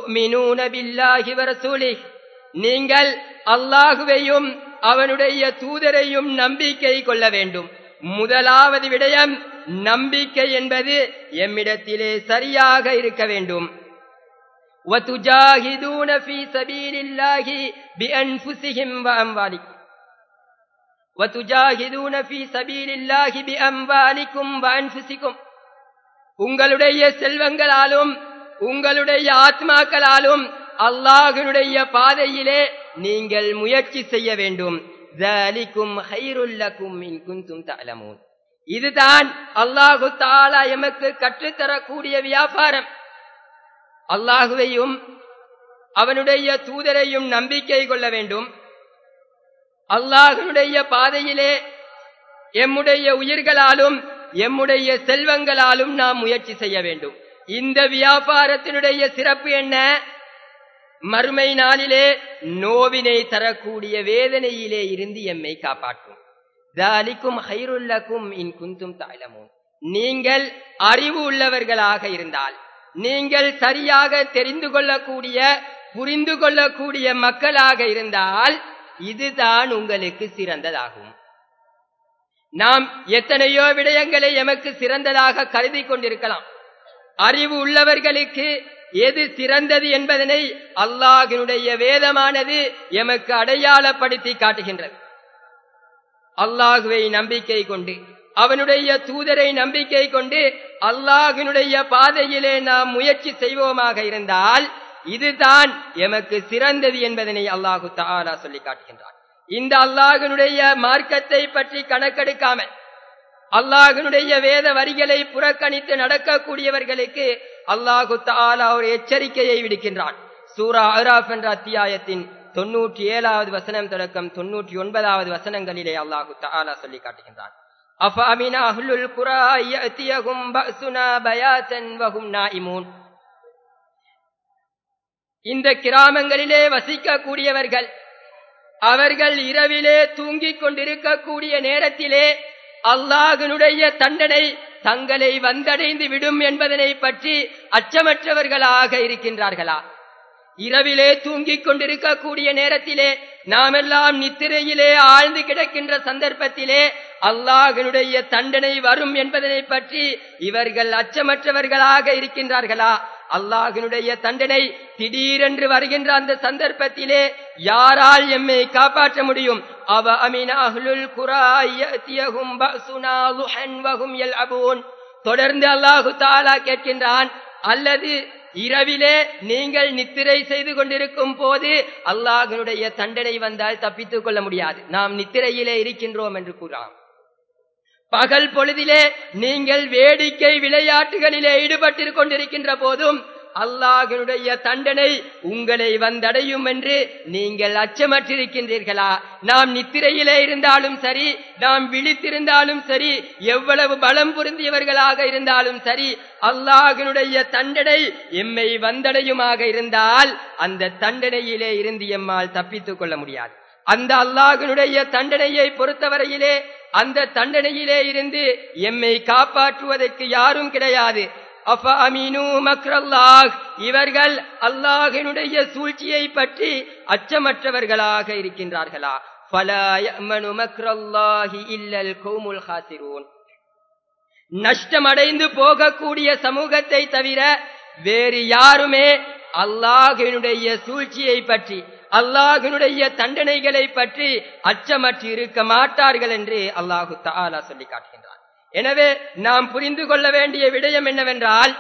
A: நீங்கள் அல்லாஹுவையும் அவனுடைய தூதரையும் நம்பிக்கை கொள்ள வேண்டும் முதலாவது விடயம் நம்பிக்கை என்பது எம்மிடத்திலே சரியாக இருக்க வேண்டும் وتجاهدون في سبيل الله بأنفسهم وأموالكم وتجاهدون في سبيل الله بأموالكم وأنفسكم உங்களுடைய செல்வங்களாலும் உங்களுடைய ஆத்மாக்களாலும் அல்லாஹனுடைய பாதையிலே நீங்கள் முயற்சி செய்ய வேண்டும் இதுதான் அல்லாஹு தாலா எமக்கு கற்றுத்தரக்கூடிய வியாபாரம் அல்லாஹுவையும் அவனுடைய தூதரையும் நம்பிக்கை கொள்ள வேண்டும் அல்லாஹனுடைய பாதையிலே எம்முடைய உயிர்களாலும் எம்முடைய செல்வங்களாலும் நாம் முயற்சி செய்ய வேண்டும் இந்த வியாபாரத்தினுடைய சிறப்பு என்ன மறுமை நாளிலே நோவினை தரக்கூடிய வேதனையிலே இருந்து எம்மை காப்பாற்றும் தாலிக்கும் ஹைருல்லக்கும் இன் குந்தும் தாய்லமும் நீங்கள் அறிவு உள்ளவர்களாக இருந்தால் நீங்கள் சரியாக தெரிந்து கொள்ளக்கூடிய புரிந்து கொள்ளக்கூடிய மக்களாக இருந்தால் இதுதான் உங்களுக்கு சிறந்ததாகும் நாம் எத்தனையோ விடயங்களை எமக்கு சிறந்ததாக கருதி கொண்டிருக்கலாம் அறிவு உள்ளவர்களுக்கு எது சிறந்தது என்பதனை அல்லாஹினுடைய வேதமானது எமக்கு அடையாளப்படுத்தி காட்டுகின்றது அல்லாஹுவை நம்பிக்கை கொண்டு அவனுடைய தூதரை நம்பிக்கை கொண்டு அல்லாஹினுடைய பாதையிலே நாம் முயற்சி செய்வோமாக இருந்தால் இதுதான் எமக்கு சிறந்தது என்பதனை அல்லாஹு தாலா சொல்லி காட்டுகின்றான் இந்த அல்லாஹனுடைய மார்க்கத்தை பற்றி கணக்கெடுக்காமல் அல்லாஹனுடைய வேத வரிகளை புறக்கணித்து நடக்கக்கூடியவர்களுக்கு அல்லாஹு தாலா ஒரு எச்சரிக்கையை விடுக்கின்றான் சூரா அராப் என்ற அத்தியாயத்தின் தொன்னூற்றி ஏழாவது வசனம் தொடக்கம் தொன்னூற்றி ஒன்பதாவது வசனங்களிலே அல்லாஹு தாலா சொல்லி காட்டுகின்றான் அஃபாமின அஹ்லுல் குரா யஅதியஹும் பஅசுனா பயாத்தன் வஹும் நாயிமூன் இந்த கிராமங்களிலே வசிக்கக்கூடியவர்கள் அவர்கள் இரவிலே தூங்கிக் கொண்டிருக்கக்கூடிய நேரத்திலே அல்லாஹனுடைய தண்டனை தங்களை வந்தடைந்து விடும் என்பதனை பற்றி அச்சமற்றவர்களாக இருக்கின்றார்களா இரவிலே தூங்கிக் கொண்டிருக்கக்கூடிய நேரத்திலே நாமெல்லாம் நித்திரையிலே ஆழ்ந்து கிடக்கின்ற சந்தர்ப்பத்திலே அல்லாஹனுடைய தண்டனை வரும் என்பதனை பற்றி இவர்கள் அச்சமற்றவர்களாக இருக்கின்றார்களா அல்லாஹினுடைய தண்டனை திடீரென்று வருகின்ற அந்த சந்தர்ப்பத்திலே யாரால் எம்மை காப்பாற்ற முடியும் அவ அமினாஹுல் குராயத்தியகும் வகும் எல் அபூன் தொடர்ந்து அல்லாஹு தாலா கேட்கின்றான் அல்லது இரவிலே நீங்கள் நித்திரை செய்து கொண்டிருக்கும் போது அல்லாஹனுடைய தண்டனை வந்தால் தப்பித்துக் கொள்ள முடியாது நாம் நித்திரையிலே இருக்கின்றோம் என்று கூறாம் பகல் பொழுதிலே நீங்கள் வேடிக்கை விளையாட்டுகளிலே ஈடுபட்டு கொண்டிருக்கின்ற போதும் அல்லாஹனுடைய தண்டனை உங்களை வந்தடையும் என்று நீங்கள் அச்சமற்றிருக்கின்றீர்களா நாம் நித்திரையிலே இருந்தாலும் சரி நாம் விழித்திருந்தாலும் சரி எவ்வளவு பலம் பொருந்தியவர்களாக இருந்தாலும் சரி அல்லாஹனுடைய தண்டனை எம்மை வந்தடையுமாக இருந்தால் அந்த தண்டனையிலே இருந்து எம்மால் தப்பித்துக் கொள்ள முடியாது அந்த அல்லாஹனுடைய தண்டனையை பொறுத்தவரையிலே அந்த தண்டனையிலே இருந்து எம்மை காப்பாற்றுவதற்கு யாரும் கிடையாது இவர்கள் அல்லாஹினுடைய சூழ்ச்சியை பற்றி அச்சமற்றவர்களாக இருக்கின்றார்களா நஷ்டமடைந்து போகக்கூடிய சமூகத்தை தவிர வேறு யாருமே அல்லாஹினுடைய சூழ்ச்சியை பற்றி அல்லாஹினுடைய தண்டனைகளை பற்றி அச்சமற்று இருக்க மாட்டார்கள் என்று அல்லாஹு தாலா சொல்லி காட்டுகின்றார் எனவே நாம் புரிந்து கொள்ள வேண்டிய விடயம் என்னவென்றால்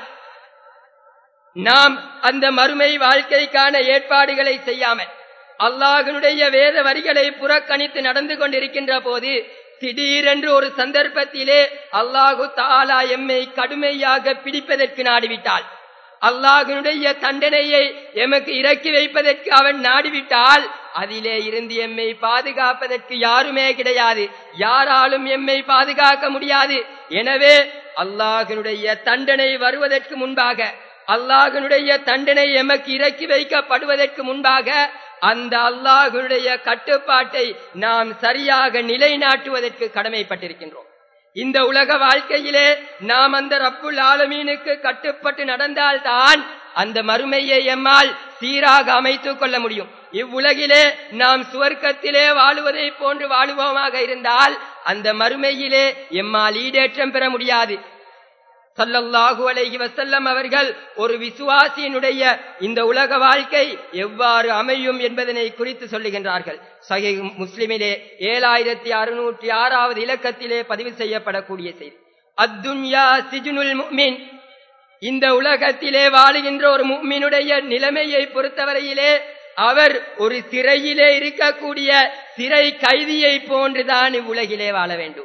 A: நாம் அந்த மறுமை வாழ்க்கைக்கான ஏற்பாடுகளை செய்யாமல் அல்லாஹனுடைய வேத வரிகளை புறக்கணித்து நடந்து கொண்டிருக்கின்ற போது திடீரென்று ஒரு சந்தர்ப்பத்திலே அல்லாஹு தாலா எம்மை கடுமையாக பிடிப்பதற்கு நாடிவிட்டால் அல்லாஹனுடைய தண்டனையை எமக்கு இறக்கி வைப்பதற்கு அவன் நாடிவிட்டால் அதிலே இருந்து எம்மை பாதுகாப்பதற்கு யாருமே கிடையாது யாராலும் எம்மை பாதுகாக்க முடியாது எனவே அல்லாஹனுடைய தண்டனை வருவதற்கு முன்பாக அல்லாஹனுடைய தண்டனை எமக்கு இறக்கி வைக்கப்படுவதற்கு முன்பாக அந்த அல்லாஹனுடைய கட்டுப்பாட்டை நாம் சரியாக நிலைநாட்டுவதற்கு கடமைப்பட்டிருக்கின்றோம் இந்த உலக வாழ்க்கையிலே நாம் அந்த ரப்புல் ஆலமீனுக்கு கட்டுப்பட்டு நடந்தால்தான் அந்த மறுமையை எம்மால் சீராக அமைத்துக் கொள்ள முடியும் இவ்வுலகிலே நாம் சுவர்க்கத்திலே வாழுவதை போன்று வாழுவோமாக இருந்தால் அந்த மறுமையிலே எம்மால் ஈடேற்றம் பெற முடியாது சல்லல்லாஹு அலைஹி வசல்லம் அவர்கள் ஒரு விசுவாசியினுடைய இந்த உலக வாழ்க்கை எவ்வாறு அமையும் என்பதனை குறித்து சொல்லுகின்றார்கள் சகை முஸ்லிமிலே ஏழாயிரத்தி அறுநூற்றி ஆறாவது இலக்கத்திலே பதிவு செய்யப்படக்கூடிய செய்தி அத்துன்யா சிஜுனுல் முக்மின் இந்த உலகத்திலே வாழுகின்ற ஒரு முக்மினுடைய நிலைமையை பொறுத்தவரையிலே அவர் ஒரு சிறையிலே இருக்கக்கூடிய சிறை கைதியை போன்றுதான் இவ்வுலகிலே வாழ வேண்டும்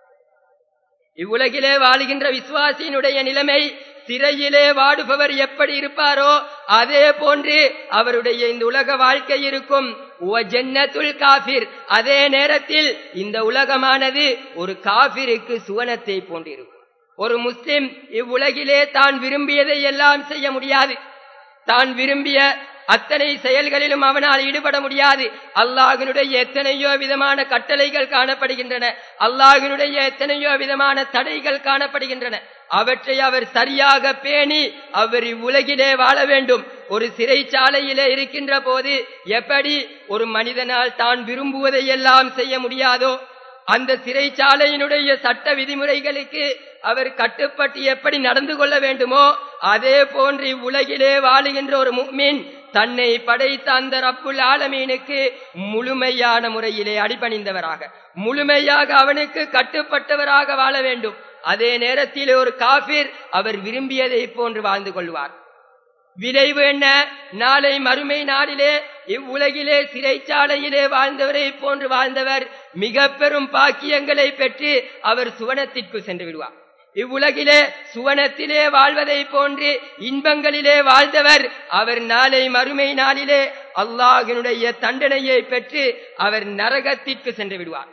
A: இவ்வுலகிலே வாழுகின்ற விசுவாசியினுடைய நிலைமை சிறையிலே வாடுபவர் எப்படி இருப்பாரோ அதே போன்று அவருடைய இந்த உலக வாழ்க்கை இருக்கும் ஜன்னத்துல் காபிர் அதே நேரத்தில் இந்த உலகமானது ஒரு காபிருக்கு சுவனத்தை போன்றிருக்கும் ஒரு முஸ்லிம் இவ்வுலகிலே தான் விரும்பியதை எல்லாம் செய்ய முடியாது தான் விரும்பிய அத்தனை செயல்களிலும் அவனால் ஈடுபட முடியாது அல்லாஹினுடைய எத்தனையோ விதமான கட்டளைகள் காணப்படுகின்றன அல்லாஹினுடைய எத்தனையோ விதமான தடைகள் காணப்படுகின்றன அவற்றை அவர் சரியாக பேணி அவர் இவ்வுலகிலே வாழ வேண்டும் ஒரு சிறைச்சாலையிலே இருக்கின்ற போது எப்படி ஒரு மனிதனால் தான் விரும்புவதை எல்லாம் செய்ய முடியாதோ அந்த சிறைச்சாலையினுடைய சட்ட விதிமுறைகளுக்கு அவர் கட்டுப்பட்டு எப்படி நடந்து கொள்ள வேண்டுமோ அதே போன்று இவ்வுலகிலே வாழுகின்ற ஒரு முக்மின் தன்னை படைத்த அந்த ரப்புல் ஆலமீனுக்கு முழுமையான முறையிலே அடிபணிந்தவராக முழுமையாக அவனுக்கு கட்டுப்பட்டவராக வாழ வேண்டும் அதே நேரத்தில் ஒரு காபிர் அவர் விரும்பியதை போன்று வாழ்ந்து கொள்வார் விளைவு என்ன நாளை மறுமை நாளிலே இவ்வுலகிலே சிறைச்சாலையிலே வாழ்ந்தவரை போன்று வாழ்ந்தவர் மிக பெரும் பாக்கியங்களை பெற்று அவர் சுவனத்திற்கு சென்று விடுவார் இவ்வுலகிலே சுவனத்திலே வாழ்வதை போன்று இன்பங்களிலே வாழ்ந்தவர் அவர் நாளை மறுமை நாளிலே அல்லாஹினுடைய தண்டனையை பெற்று அவர் நரகத்திற்கு சென்று விடுவார்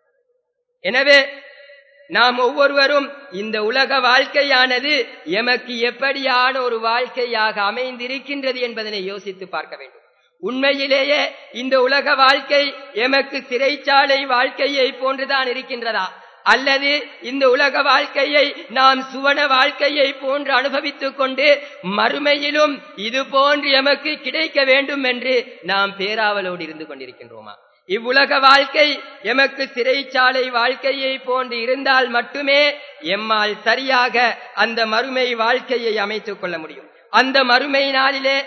A: எனவே நாம் ஒவ்வொருவரும் இந்த உலக வாழ்க்கையானது எமக்கு எப்படியான ஒரு வாழ்க்கையாக அமைந்திருக்கின்றது என்பதனை யோசித்து பார்க்க வேண்டும் உண்மையிலேயே இந்த உலக வாழ்க்கை எமக்கு சிறைச்சாலை வாழ்க்கையை போன்றுதான் இருக்கின்றதா அல்லது இந்த உலக வாழ்க்கையை நாம் சுவன வாழ்க்கையை போன்று அனுபவித்துக் கொண்டு மறுமையிலும் இது போன்று எமக்கு கிடைக்க வேண்டும் என்று நாம் பேராவலோடு இருந்து கொண்டிருக்கின்றோமா இவ்வுலக வாழ்க்கை எமக்கு சிறைச்சாலை வாழ்க்கையை போன்று இருந்தால் மட்டுமே எம்மால் சரியாக அந்த மறுமை வாழ்க்கையை அமைத்துக் கொள்ள முடியும் அந்த மறுமை நாளிலே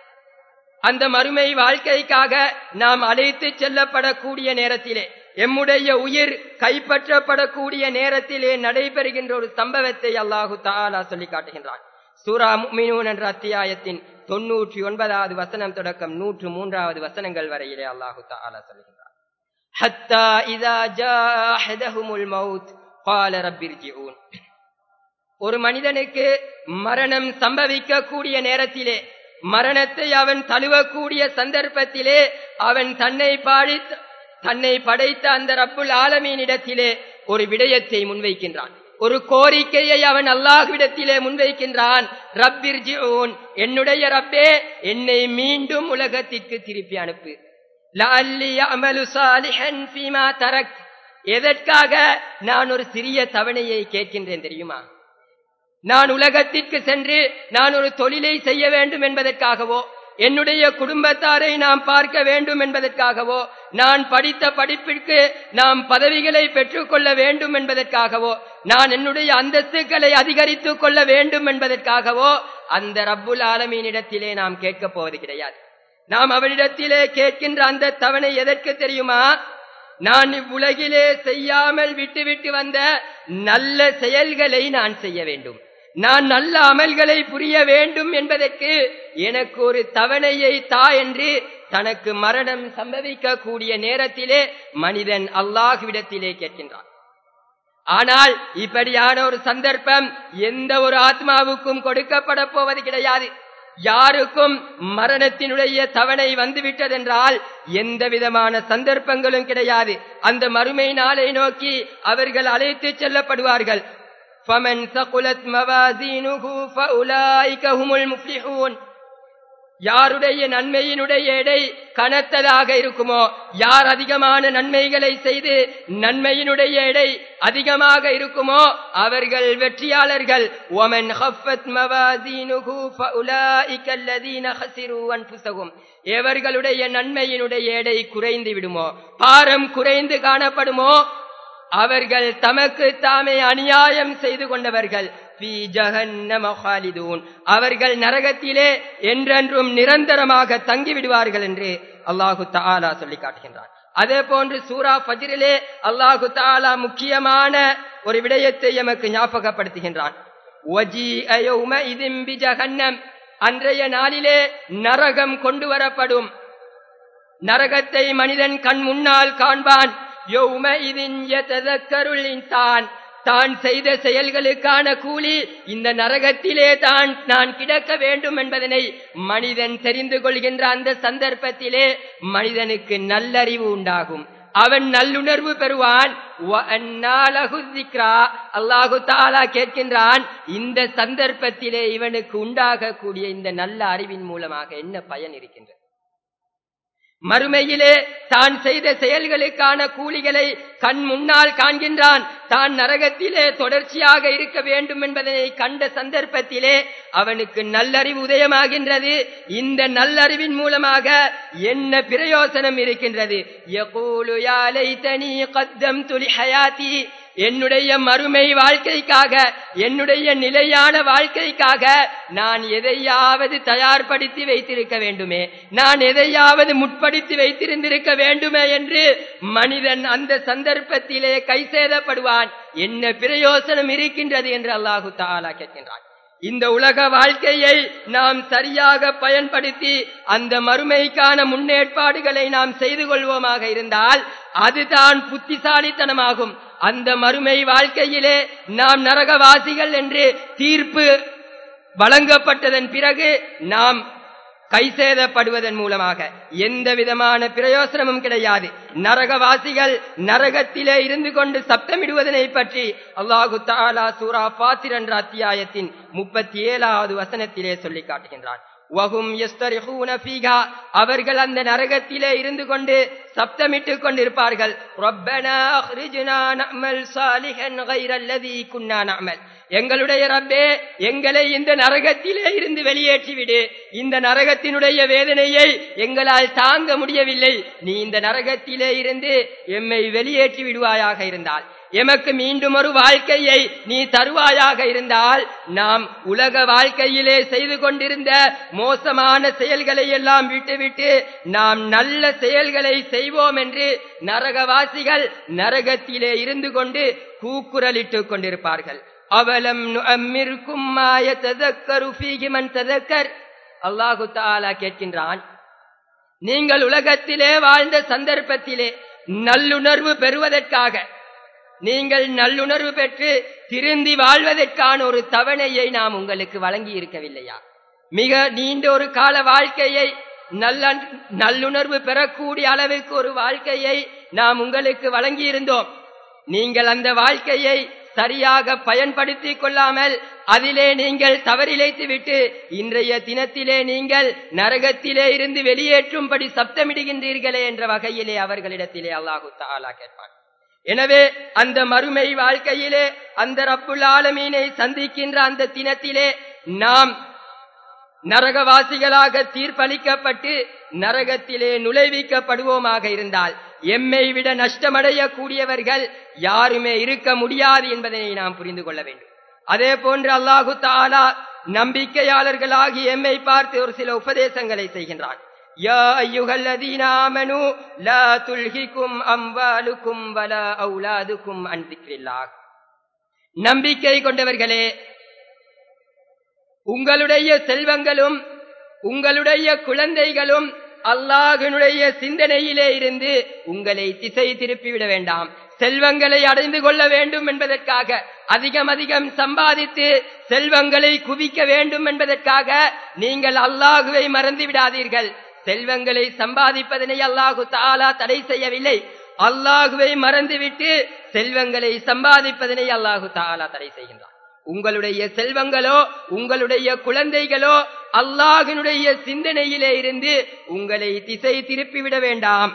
A: அந்த மறுமை வாழ்க்கைக்காக நாம் அழைத்து செல்லப்படக்கூடிய நேரத்திலே எம்முடைய உயிர் கைப்பற்றப்படக்கூடிய நேரத்திலே நடைபெறுகின்ற ஒரு சம்பவத்தை அல்லாஹு தாலா சொல்லி காட்டுகின்றான் சூரா முமினூன் என்ற அத்தியாயத்தின் தொன்னூற்றி ஒன்பதாவது வசனம் தொடக்கம் நூற்று மூன்றாவது வசனங்கள் வரையிலே அல்லாஹு தாலா சொல்லுகின்றார் ஹத்தா இதா ஜாஹதஹுமுல் மவுத் قال رب ارجعون ஒரு மனிதனுக்கு மரணம் சம்பவிக்கக்கூடிய நேரத்திலே மரணத்தை அவன் தழுவக்கூடிய சந்தர்ப்பத்திலே அவன் தன்னை பாடி தன்னை படைத்த அந்த ரப்புல் ஆலமீனிடத்திலே ஒரு விடயத்தை முன்வைக்கின்றான் ஒரு கோரிக்கையை அவன் அல்லாஹ்விடத்திலே முன்வைக்கின்றான் ரப்பிர்ஜிஊன் என்னுடைய ரப்பே என்னை மீண்டும் உலகத்திற்கு திருப்பி அனுப்பு லஅல்லி அமலு சாலிஹன் ஃபீமா தரக் எதற்காக நான் ஒரு சிறிய தவணையை கேட்கின்றேன் தெரியுமா நான் உலகத்திற்கு சென்று நான் ஒரு தொழிலை செய்ய வேண்டும் என்பதற்காகவோ என்னுடைய குடும்பத்தாரை நாம் பார்க்க வேண்டும் என்பதற்காகவோ நான் படித்த படிப்பிற்கு நாம் பதவிகளை பெற்றுக்கொள்ள வேண்டும் என்பதற்காகவோ நான் என்னுடைய அந்தஸ்துகளை அதிகரித்துக் கொள்ள வேண்டும் என்பதற்காகவோ அந்த ரப்புல் ஆலமீனிடத்திலே நாம் கேட்கப் போவது கிடையாது நாம் அவரிடத்திலே கேட்கின்ற அந்த தவணை எதற்கு தெரியுமா நான் இவ்வுலகிலே செய்யாமல் விட்டுவிட்டு வந்த நல்ல செயல்களை நான் செய்ய வேண்டும் நான் நல்ல அமல்களை புரிய வேண்டும் என்பதற்கு எனக்கு ஒரு தவணையை தா என்று தனக்கு மரணம் சம்பவிக்க கூடிய நேரத்திலே மனிதன் அல்லாஹ்விடத்திலே கேட்கின்றான் ஆனால் இப்படியான ஒரு சந்தர்ப்பம் எந்த ஒரு ஆத்மாவுக்கும் கொடுக்கப்பட போவது கிடையாது யாருக்கும் மரணத்தினுடைய தவணை வந்துவிட்டதென்றால் எந்த விதமான சந்தர்ப்பங்களும் கிடையாது அந்த மறுமை நாளை நோக்கி அவர்கள் அழைத்து செல்லப்படுவார்கள் فمن ثقلت موازينه فأولئك هم المفلحون யாருடைய நன்மையினுடைய எடை கனத்ததாக இருக்குமோ யார் அதிகமான நன்மைகளை செய்து நன்மையினுடைய எடை அதிகமாக இருக்குமோ அவர்கள் வெற்றியாளர்கள் ஒமன் ஹஃபத் மவாசீனுஹு ஃபஉலாயிக அல்லதீன ஹஸிரு அன்ஃபுஸஹும் எவர்களுடைய நன்மையினுடைய எடை குறைந்து விடுமோ பாரம் குறைந்து காணப்படுமோ அவர்கள் தமக்கு தாமே அநியாயம் செய்து கொண்டவர்கள் அவர்கள் நரகத்திலே என்றென்றும் நிரந்தரமாக தங்கிவிடுவார்கள் என்று அல்லாஹு தாலா சொல்லி காட்டுகின்றார் அதே போன்று சூரா பஜிரிலே அல்லாஹு தாலா முக்கியமான ஒரு விடயத்தை எமக்கு ஞாபகப்படுத்துகின்றான் அன்றைய நாளிலே நரகம் கொண்டு வரப்படும் நரகத்தை மனிதன் கண் முன்னால் காண்பான் தான் தான் செய்த செயல்களுக்கான கூலி இந்த நரகத்திலே தான் நான் கிடக்க வேண்டும் என்பதனை மனிதன் தெரிந்து கொள்கின்ற அந்த சந்தர்ப்பத்திலே மனிதனுக்கு நல்லறிவு உண்டாகும் அவன் நல்லுணர்வு பெறுவான் அல்லாஹு தாலா கேட்கின்றான் இந்த சந்தர்ப்பத்திலே இவனுக்கு உண்டாகக்கூடிய இந்த நல்ல அறிவின் மூலமாக என்ன பயன் இருக்கின்றது மறுமையிலே தான் செய்த செயல்களுக்கான கூலிகளை கண் முன்னால் காண்கின்றான் தான் நரகத்திலே தொடர்ச்சியாக இருக்க வேண்டும் என்பதனை கண்ட சந்தர்ப்பத்திலே அவனுக்கு நல்லறிவு உதயமாகின்றது இந்த நல்லறிவின் மூலமாக என்ன பிரயோசனம் இருக்கின்றது என்னுடைய மறுமை வாழ்க்கைக்காக என்னுடைய நிலையான வாழ்க்கைக்காக நான் எதையாவது தயார்படுத்தி வைத்திருக்க வேண்டுமே நான் எதையாவது முற்படுத்தி வைத்திருந்திருக்க வேண்டுமே என்று மனிதன் அந்த சந்தர்ப்பத்திலே கை சேதப்படுவான் என்ன பிரயோசனம் இருக்கின்றது என்று அல்லாஹு தாலா கேட்கின்றான் இந்த உலக வாழ்க்கையை நாம் சரியாக பயன்படுத்தி அந்த மறுமைக்கான முன்னேற்பாடுகளை நாம் செய்து கொள்வோமாக இருந்தால் அதுதான் புத்திசாலித்தனமாகும் அந்த மறுமை வாழ்க்கையிலே நாம் நரகவாசிகள் என்று தீர்ப்பு வழங்கப்பட்டதன் பிறகு நாம் கைசேதப்படுவதன் மூலமாக எந்த விதமான பிரயோசனமும் கிடையாது நரகவாசிகள் நரகத்திலே இருந்து கொண்டு சப்தமிடுவதனை பற்றி அல்லாஹு தாலா சூரா பாத்திர் என்ற அத்தியாயத்தின் முப்பத்தி ஏழாவது வசனத்திலே சொல்லி காட்டுகின்றான் வகும் யஸ்தரிஹூன ஃபீஹா அவர்கள் அந்த நரகத்திலே இருந்து கொண்டு சப்தமிட்டுக் கொண்டிருப்பார்கள் ரப்பனா அஹ்ரிஜ்னா நஅமல் சாலிஹன் கைரல்லதி குன்னா நஅமல் எங்களுடைய ரப்பே எங்களை இந்த நரகத்திலே இருந்து வெளியேற்றி விடு இந்த நரகத்தினுடைய வேதனையை எங்களால் தாங்க முடியவில்லை நீ இந்த நரகத்திலே இருந்து எம்மை வெளியேற்றி விடுவாயாக இருந்தால் எமக்கு மீண்டும் ஒரு வாழ்க்கையை நீ தருவாயாக இருந்தால் நாம் உலக வாழ்க்கையிலே செய்து கொண்டிருந்த மோசமான செயல்களை எல்லாம் விட்டுவிட்டு நாம் நல்ல செயல்களை செய்வோம் என்று நரகவாசிகள் நரகத்திலே இருந்து கொண்டு கூக்குரலிட்டுக் கொண்டிருப்பார்கள் அவலம் நுஅம்மிர்கும் மா யததக்கரு ஃபீஹி மன் ததக்கர் அல்லாஹு தஆலா கேட்கின்றான் நீங்கள் உலகத்திலே வாழ்ந்த சந்தர்ப்பத்திலே நல்லுணர்வு பெறுவதற்காக நீங்கள் நல்லுணர்வு பெற்று திருந்தி வாழ்வதற்கான ஒரு தவணையை நாம் உங்களுக்கு வழங்கி இருக்கவில்லையா மிக நீண்ட ஒரு கால வாழ்க்கையை நல்ல நல்லுணர்வு பெறக்கூடிய அளவுக்கு ஒரு வாழ்க்கையை நாம் உங்களுக்கு வழங்கி இருந்தோம் நீங்கள் அந்த வாழ்க்கையை சரியாக பயன்படுத்திக் கொள்ளாமல் அதிலே நீங்கள் தவறிழைத்து விட்டு இன்றைய தினத்திலே நீங்கள் நரகத்திலே இருந்து வெளியேற்றும்படி சப்தமிடுகின்றீர்களே என்ற வகையிலே அவர்களிடத்திலே அல்லாஹு தாலா கேட்பான் எனவே அந்த மறுமை வாழ்க்கையிலே அந்த ரப்புல் ஆலமீனை சந்திக்கின்ற அந்த தினத்திலே நாம் நரகவாசிகளாக தீர்ப்பளிக்கப்பட்டு நரகத்திலே நுழைவிக்கப்படுவோமாக இருந்தால் எம்மை விட நஷ்டமடையக்கூடியவர்கள் யாருமே இருக்க முடியாது என்பதனை நாம் புரிந்து கொள்ள வேண்டும் அதே போன்று அல்லாஹு தாலா நம்பிக்கையாளர்களாகி எம்மை பார்த்து ஒரு சில உபதேசங்களை செய்கின்றான் يا أيها الذين آمنوا لا تلهكم أموالكم ولا أولادكم عن ذكر الله நம்பிக்கை கொண்டவர்களே உங்களுடைய செல்வங்களும் உங்களுடைய குழந்தைகளும் அல்லாஹினுடைய சிந்தனையிலே இருந்து உங்களை திசை திருப்பிவிட வேண்டாம் செல்வங்களை அடைந்து கொள்ள வேண்டும் என்பதற்காக அதிகம் அதிகம் சம்பாதித்து செல்வங்களை குவிக்க வேண்டும் என்பதற்காக நீங்கள் அல்லாஹுவை மறந்து விடாதீர்கள் செல்வங்களை சம்பாதிப்பதனை அல்லாஹு தாலா தடை செய்யவில்லை அல்லாஹுவை மறந்துவிட்டு செல்வங்களை சம்பாதிப்பதனை அல்லாஹு தாலா தடை செய்கின்றார் உங்களுடைய செல்வங்களோ உங்களுடைய குழந்தைகளோ அல்லாஹினுடைய சிந்தனையிலே இருந்து உங்களை திசை திருப்பிவிட வேண்டாம்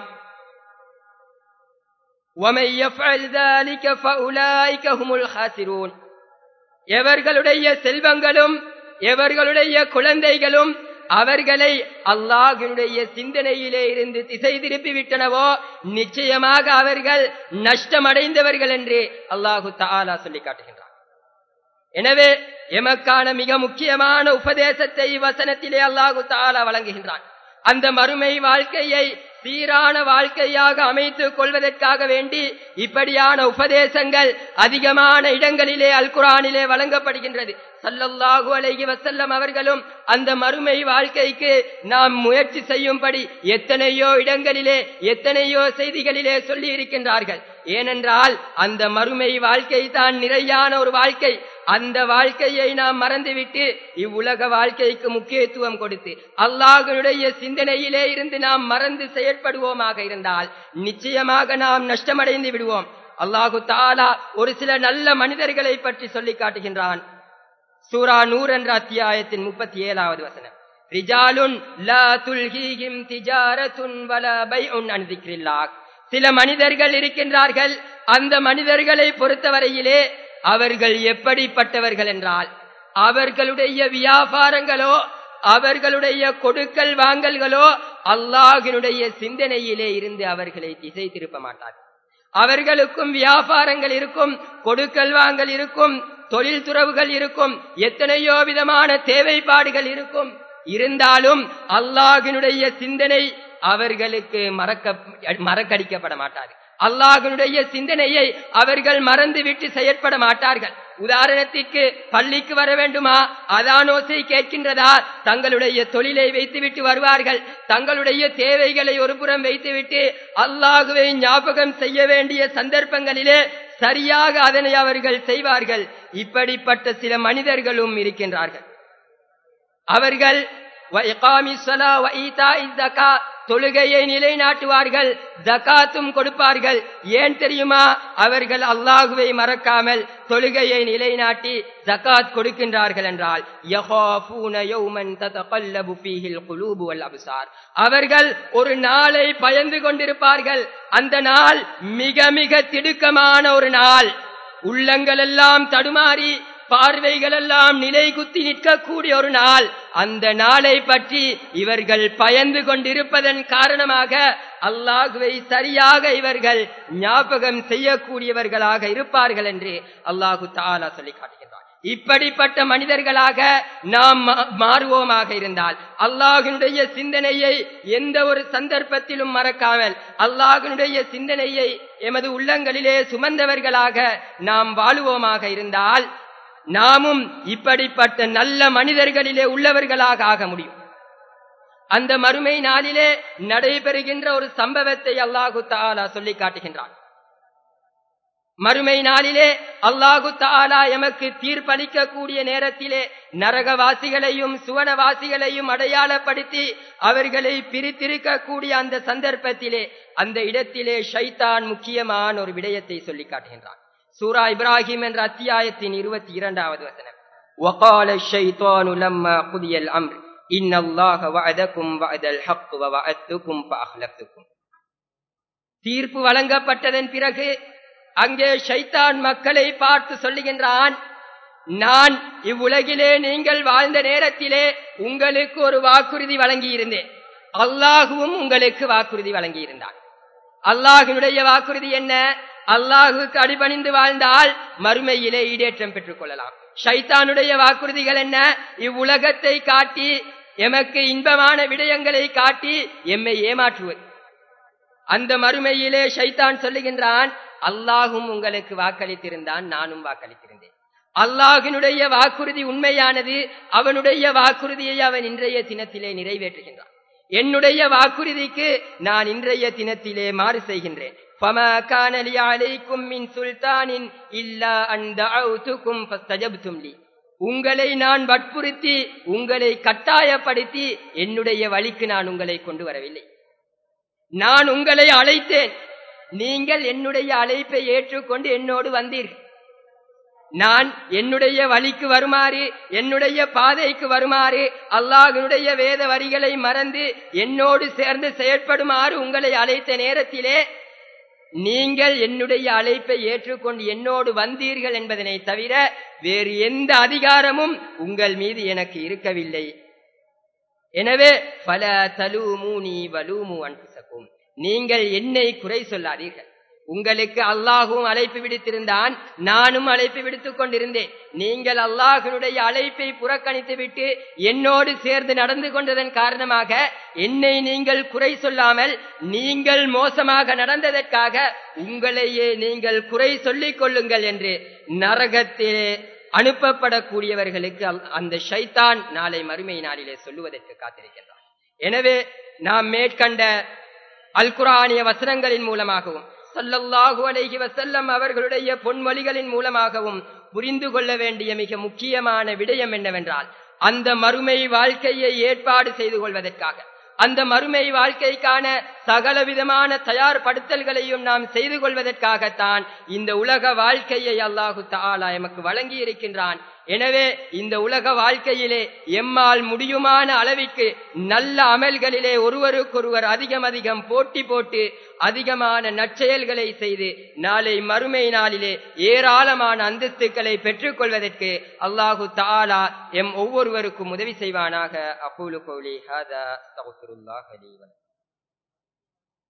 A: وَمَن يَفْعَلْ ذَلِكَ فَأُولَئِكَ هُمُ الْخَاسِرُونَ எவர்களுடைய செல்வங்களும் எவர்களுடைய குழந்தைகளும் அவர்களை அல்லாஹினுடைய சிந்தனையிலே இருந்து திசை திருப்பி விட்டனவோ நிச்சயமாக அவர்கள் நஷ்டமடைந்தவர்கள் என்று அல்லாஹு தாலா சொல்லி காட்டுகின்றார் எனவே எமக்கான மிக முக்கியமான உபதேசத்தை வசனத்திலே அல்லாஹு தாலா வழங்குகின்றான் அந்த மறுமை வாழ்க்கையை சீரான வாழ்க்கையாக அமைத்துக் கொள்வதற்காக வேண்டி இப்படியான உபதேசங்கள் அதிகமான இடங்களிலே அல் குரானிலே வழங்கப்படுகின்றது சல்லல்லாஹு அலைஹி வசல்லம் அவர்களும் அந்த மறுமை வாழ்க்கைக்கு நாம் முயற்சி செய்யும்படி எத்தனையோ இடங்களிலே எத்தனையோ செய்திகளிலே சொல்லி இருக்கின்றார்கள் ஏனென்றால் அந்த மறுமை வாழ்க்கை தான் நிறையான ஒரு வாழ்க்கை அந்த வாழ்க்கையை நாம் மறந்துவிட்டு இவ்வுலக வாழ்க்கைக்கு முக்கியத்துவம் கொடுத்து அல்லாஹனுடைய சிந்தனையிலே இருந்து நாம் மறந்து செயற்படுவோமாக இருந்தால் நிச்சயமாக நாம் நஷ்டமடைந்து விடுவோம் அல்லாஹு தாலா ஒரு சில நல்ல மனிதர்களை பற்றி சொல்லி காட்டுகின்றான் சூரா நூர் என்ற அத்தியாயத்தின் முப்பத்தி ஏழாவது வசனம் ரிஜாலுன் லா துல்ஹீஹிம் திஜாரத்துன் வல பைஉன் அன் திக்ரில்லாஹ் சில மனிதர்கள் இருக்கின்றார்கள் அந்த மனிதர்களை பொறுத்தவரையிலே அவர்கள் எப்படிப்பட்டவர்கள் என்றால் அவர்களுடைய வியாபாரங்களோ அவர்களுடைய கொடுக்கல் வாங்கல்களோ அல்லாஹினுடைய சிந்தனையிலே இருந்து அவர்களை திசை திருப்ப மாட்டார் அவர்களுக்கும் வியாபாரங்கள் இருக்கும் கொடுக்கல் வாங்கல் இருக்கும் தொழில் துறவுகள் இருக்கும் எத்தனையோ விதமான தேவைப்பாடுகள் இருக்கும் இருந்தாலும் அல்லாஹினுடைய சிந்தனை அவர்களுக்கு மறக்க மறக்கடிக்கப்பட மாட்டாது அல்லாஹனுடைய சிந்தனையை அவர்கள் மறந்துவிட்டு செயற்பட மாட்டார்கள் உதாரணத்திற்கு பள்ளிக்கு வர வேண்டுமா அதானோசை கேட்கின்றதா தங்களுடைய தொழிலை வைத்துவிட்டு வருவார்கள் தங்களுடைய தேவைகளை ஒரு புறம் வைத்துவிட்டு அல்லாஹுவை ஞாபகம் செய்ய வேண்டிய சந்தர்ப்பங்களிலே சரியாக அதனை அவர்கள் செய்வார்கள் இப்படிப்பட்ட சில மனிதர்களும் இருக்கின்றார்கள் அவர்கள் தொழுகையை நிலைநாட்டுவார்கள் ஜகாத்தும் கொடுப்பார்கள் ஏன் தெரியுமா அவர்கள் அல்லாஹுவை மறக்காமல் தொழுகையை நிலைநாட்டி ஜகாத் கொடுக்கின்றார்கள் என்றால் அவர்கள் ஒரு நாளை பயந்து கொண்டிருப்பார்கள் அந்த நாள் மிக மிக திடுக்கமான ஒரு நாள் உள்ளங்கள் எல்லாம் தடுமாறி பார்வைகள் எல்லாம் நிலை குத்தி நிற்கக்கூடிய ஒரு நாள் அந்த நாளை பற்றி இவர்கள் பயந்து கொண்டிருப்பதன் காரணமாக அல்லாஹுவை சரியாக இவர்கள் ஞாபகம் செய்யக்கூடியவர்களாக இருப்பார்கள் என்று அல்லாஹு தாலா சொல்லி காட்டுகின்றார் இப்படிப்பட்ட மனிதர்களாக நாம் மாறுவோமாக இருந்தால் அல்லாஹினுடைய சிந்தனையை எந்த ஒரு சந்தர்ப்பத்திலும் மறக்காமல் அல்லாஹினுடைய சிந்தனையை எமது உள்ளங்களிலே சுமந்தவர்களாக நாம் வாழுவோமாக இருந்தால் நாமும் இப்படிப்பட்ட நல்ல மனிதர்களிலே உள்ளவர்களாக ஆக முடியும் அந்த மறுமை நாளிலே நடைபெறுகின்ற ஒரு சம்பவத்தை அல்லாஹு தாலா சொல்லி காட்டுகின்றான் மறுமை நாளிலே அல்லாஹு தாலா எமக்கு தீர்ப்பளிக்கக்கூடிய நேரத்திலே நரகவாசிகளையும் சுவனவாசிகளையும் அடையாளப்படுத்தி அவர்களை பிரித்திருக்கக்கூடிய அந்த சந்தர்ப்பத்திலே அந்த இடத்திலே ஷைத்தான் முக்கியமான ஒரு விடயத்தை சொல்லி காட்டுகின்றான் சூரா இப்ராஹிம் என்ற அத்தியாயத்தின் இருபத்தி இரண்டாவது வசனம் وقال الشيطان لما قضي الأمر إن الله وعدكم وعد الحق ووعدتكم فأخلفتكم தீர்ப்பு வழங்கப்பட்டதன் பிறகு அங்கே ஷைத்தான் மக்களை பார்த்து சொல்லுகின்றான் நான் இவ்வுலகிலே நீங்கள் வாழ்ந்த நேரத்திலே உங்களுக்கு ஒரு வாக்குறுதி வழங்கியிருந்தேன் அல்லாஹுவும் உங்களுக்கு வாக்குறுதி வழங்கியிருந்தான் அல்லாஹினுடைய வாக்குறுதி என்ன அல்லாஹுக்கு அடிபணிந்து வாழ்ந்தால் மறுமையிலே ஈடேற்றம் பெற்றுக் கொள்ளலாம் ஷைத்தானுடைய வாக்குறுதிகள் என்ன இவ்வுலகத்தை காட்டி எமக்கு இன்பமான விடயங்களை காட்டி எம்மை ஏமாற்றுவது அந்த மறுமையிலே ஷைத்தான் சொல்லுகின்றான் அல்லாஹும் உங்களுக்கு வாக்களித்திருந்தான் நானும் வாக்களித்திருந்தேன் அல்லாஹினுடைய வாக்குறுதி உண்மையானது அவனுடைய வாக்குறுதியை அவன் இன்றைய தினத்திலே நிறைவேற்றுகின்றான் என்னுடைய வாக்குறுதிக்கு நான் இன்றைய தினத்திலே மாறு செய்கின்றேன் فما كان لي عليكم من سلطان إلا أن دعوتكم فاستجبتم لي உங்களை நான் வற்புறுத்தி உங்களை கட்டாயப்படுத்தி என்னுடைய வழிக்கு நான் உங்களை கொண்டு வரவில்லை நான் உங்களை அழைத்தேன் நீங்கள் என்னுடைய அழைப்பை ஏற்றுக்கொண்டு என்னோடு வந்தீர்கள் நான் என்னுடைய வழிக்கு வருமாறு என்னுடைய பாதைக்கு வருமாறு அல்லாஹனுடைய வேத வரிகளை மறந்து என்னோடு சேர்ந்து செயற்படுமாறு உங்களை அழைத்த நேரத்திலே நீங்கள் என்னுடைய அழைப்பை ஏற்றுக்கொண்டு என்னோடு வந்தீர்கள் என்பதனை தவிர வேறு எந்த அதிகாரமும் உங்கள் மீது எனக்கு இருக்கவில்லை எனவே பல தலூமூனி வலூமு அன்புசக்கும் நீங்கள் என்னை குறை சொல்லாதீர்கள் உங்களுக்கு அல்லாஹும் அழைப்பு விடுத்திருந்தான் நானும் அழைப்பு விடுத்துக் கொண்டிருந்தேன் நீங்கள் அல்லாஹனுடைய அழைப்பை புறக்கணித்து விட்டு என்னோடு சேர்ந்து நடந்து கொண்டதன் காரணமாக என்னை நீங்கள் குறை சொல்லாமல் நீங்கள் மோசமாக நடந்ததற்காக உங்களையே நீங்கள் குறை சொல்லிக் கொள்ளுங்கள் என்று நரகத்திலே அனுப்பப்படக்கூடியவர்களுக்கு அந்த ஷைத்தான் நாளை மறுமை நாளிலே சொல்லுவதற்கு காத்திருக்கின்றான் எனவே நாம் மேற்கண்ட அல் குரானிய வசனங்களின் மூலமாகவும் சல்லல்லாஹு அலைஹி வசல்லம் அவர்களுடைய பொன்மொழிகளின் மூலமாகவும் புரிந்து கொள்ள வேண்டிய மிக முக்கியமான விடயம் என்னவென்றால் அந்த மறுமை வாழ்க்கையை ஏற்பாடு செய்து கொள்வதற்காக அந்த மறுமை வாழ்க்கைக்கான சகல விதமான தயார்படுத்தல்களையும் நாம் செய்து கொள்வதற்காகத்தான் இந்த உலக வாழ்க்கையை அல்லாஹு தாலா எமக்கு வழங்கி இருக்கின்றான் எனவே இந்த உலக வாழ்க்கையிலே எம்மால் முடியுமான அளவிற்கு நல்ல அமல்களிலே ஒருவருக்கொருவர் அதிகம் அதிகம் போட்டி போட்டு அதிகமான நற்செயல்களை செய்து நாளை மறுமை நாளிலே ஏராளமான அந்தஸ்துக்களை பெற்றுக் கொள்வதற்கு அல்லாஹு தாலா எம் ஒவ்வொருவருக்கும் உதவி செய்வானாக அபூலு கோலி ஹதா அஸ்தகுல்லாஹ் அலி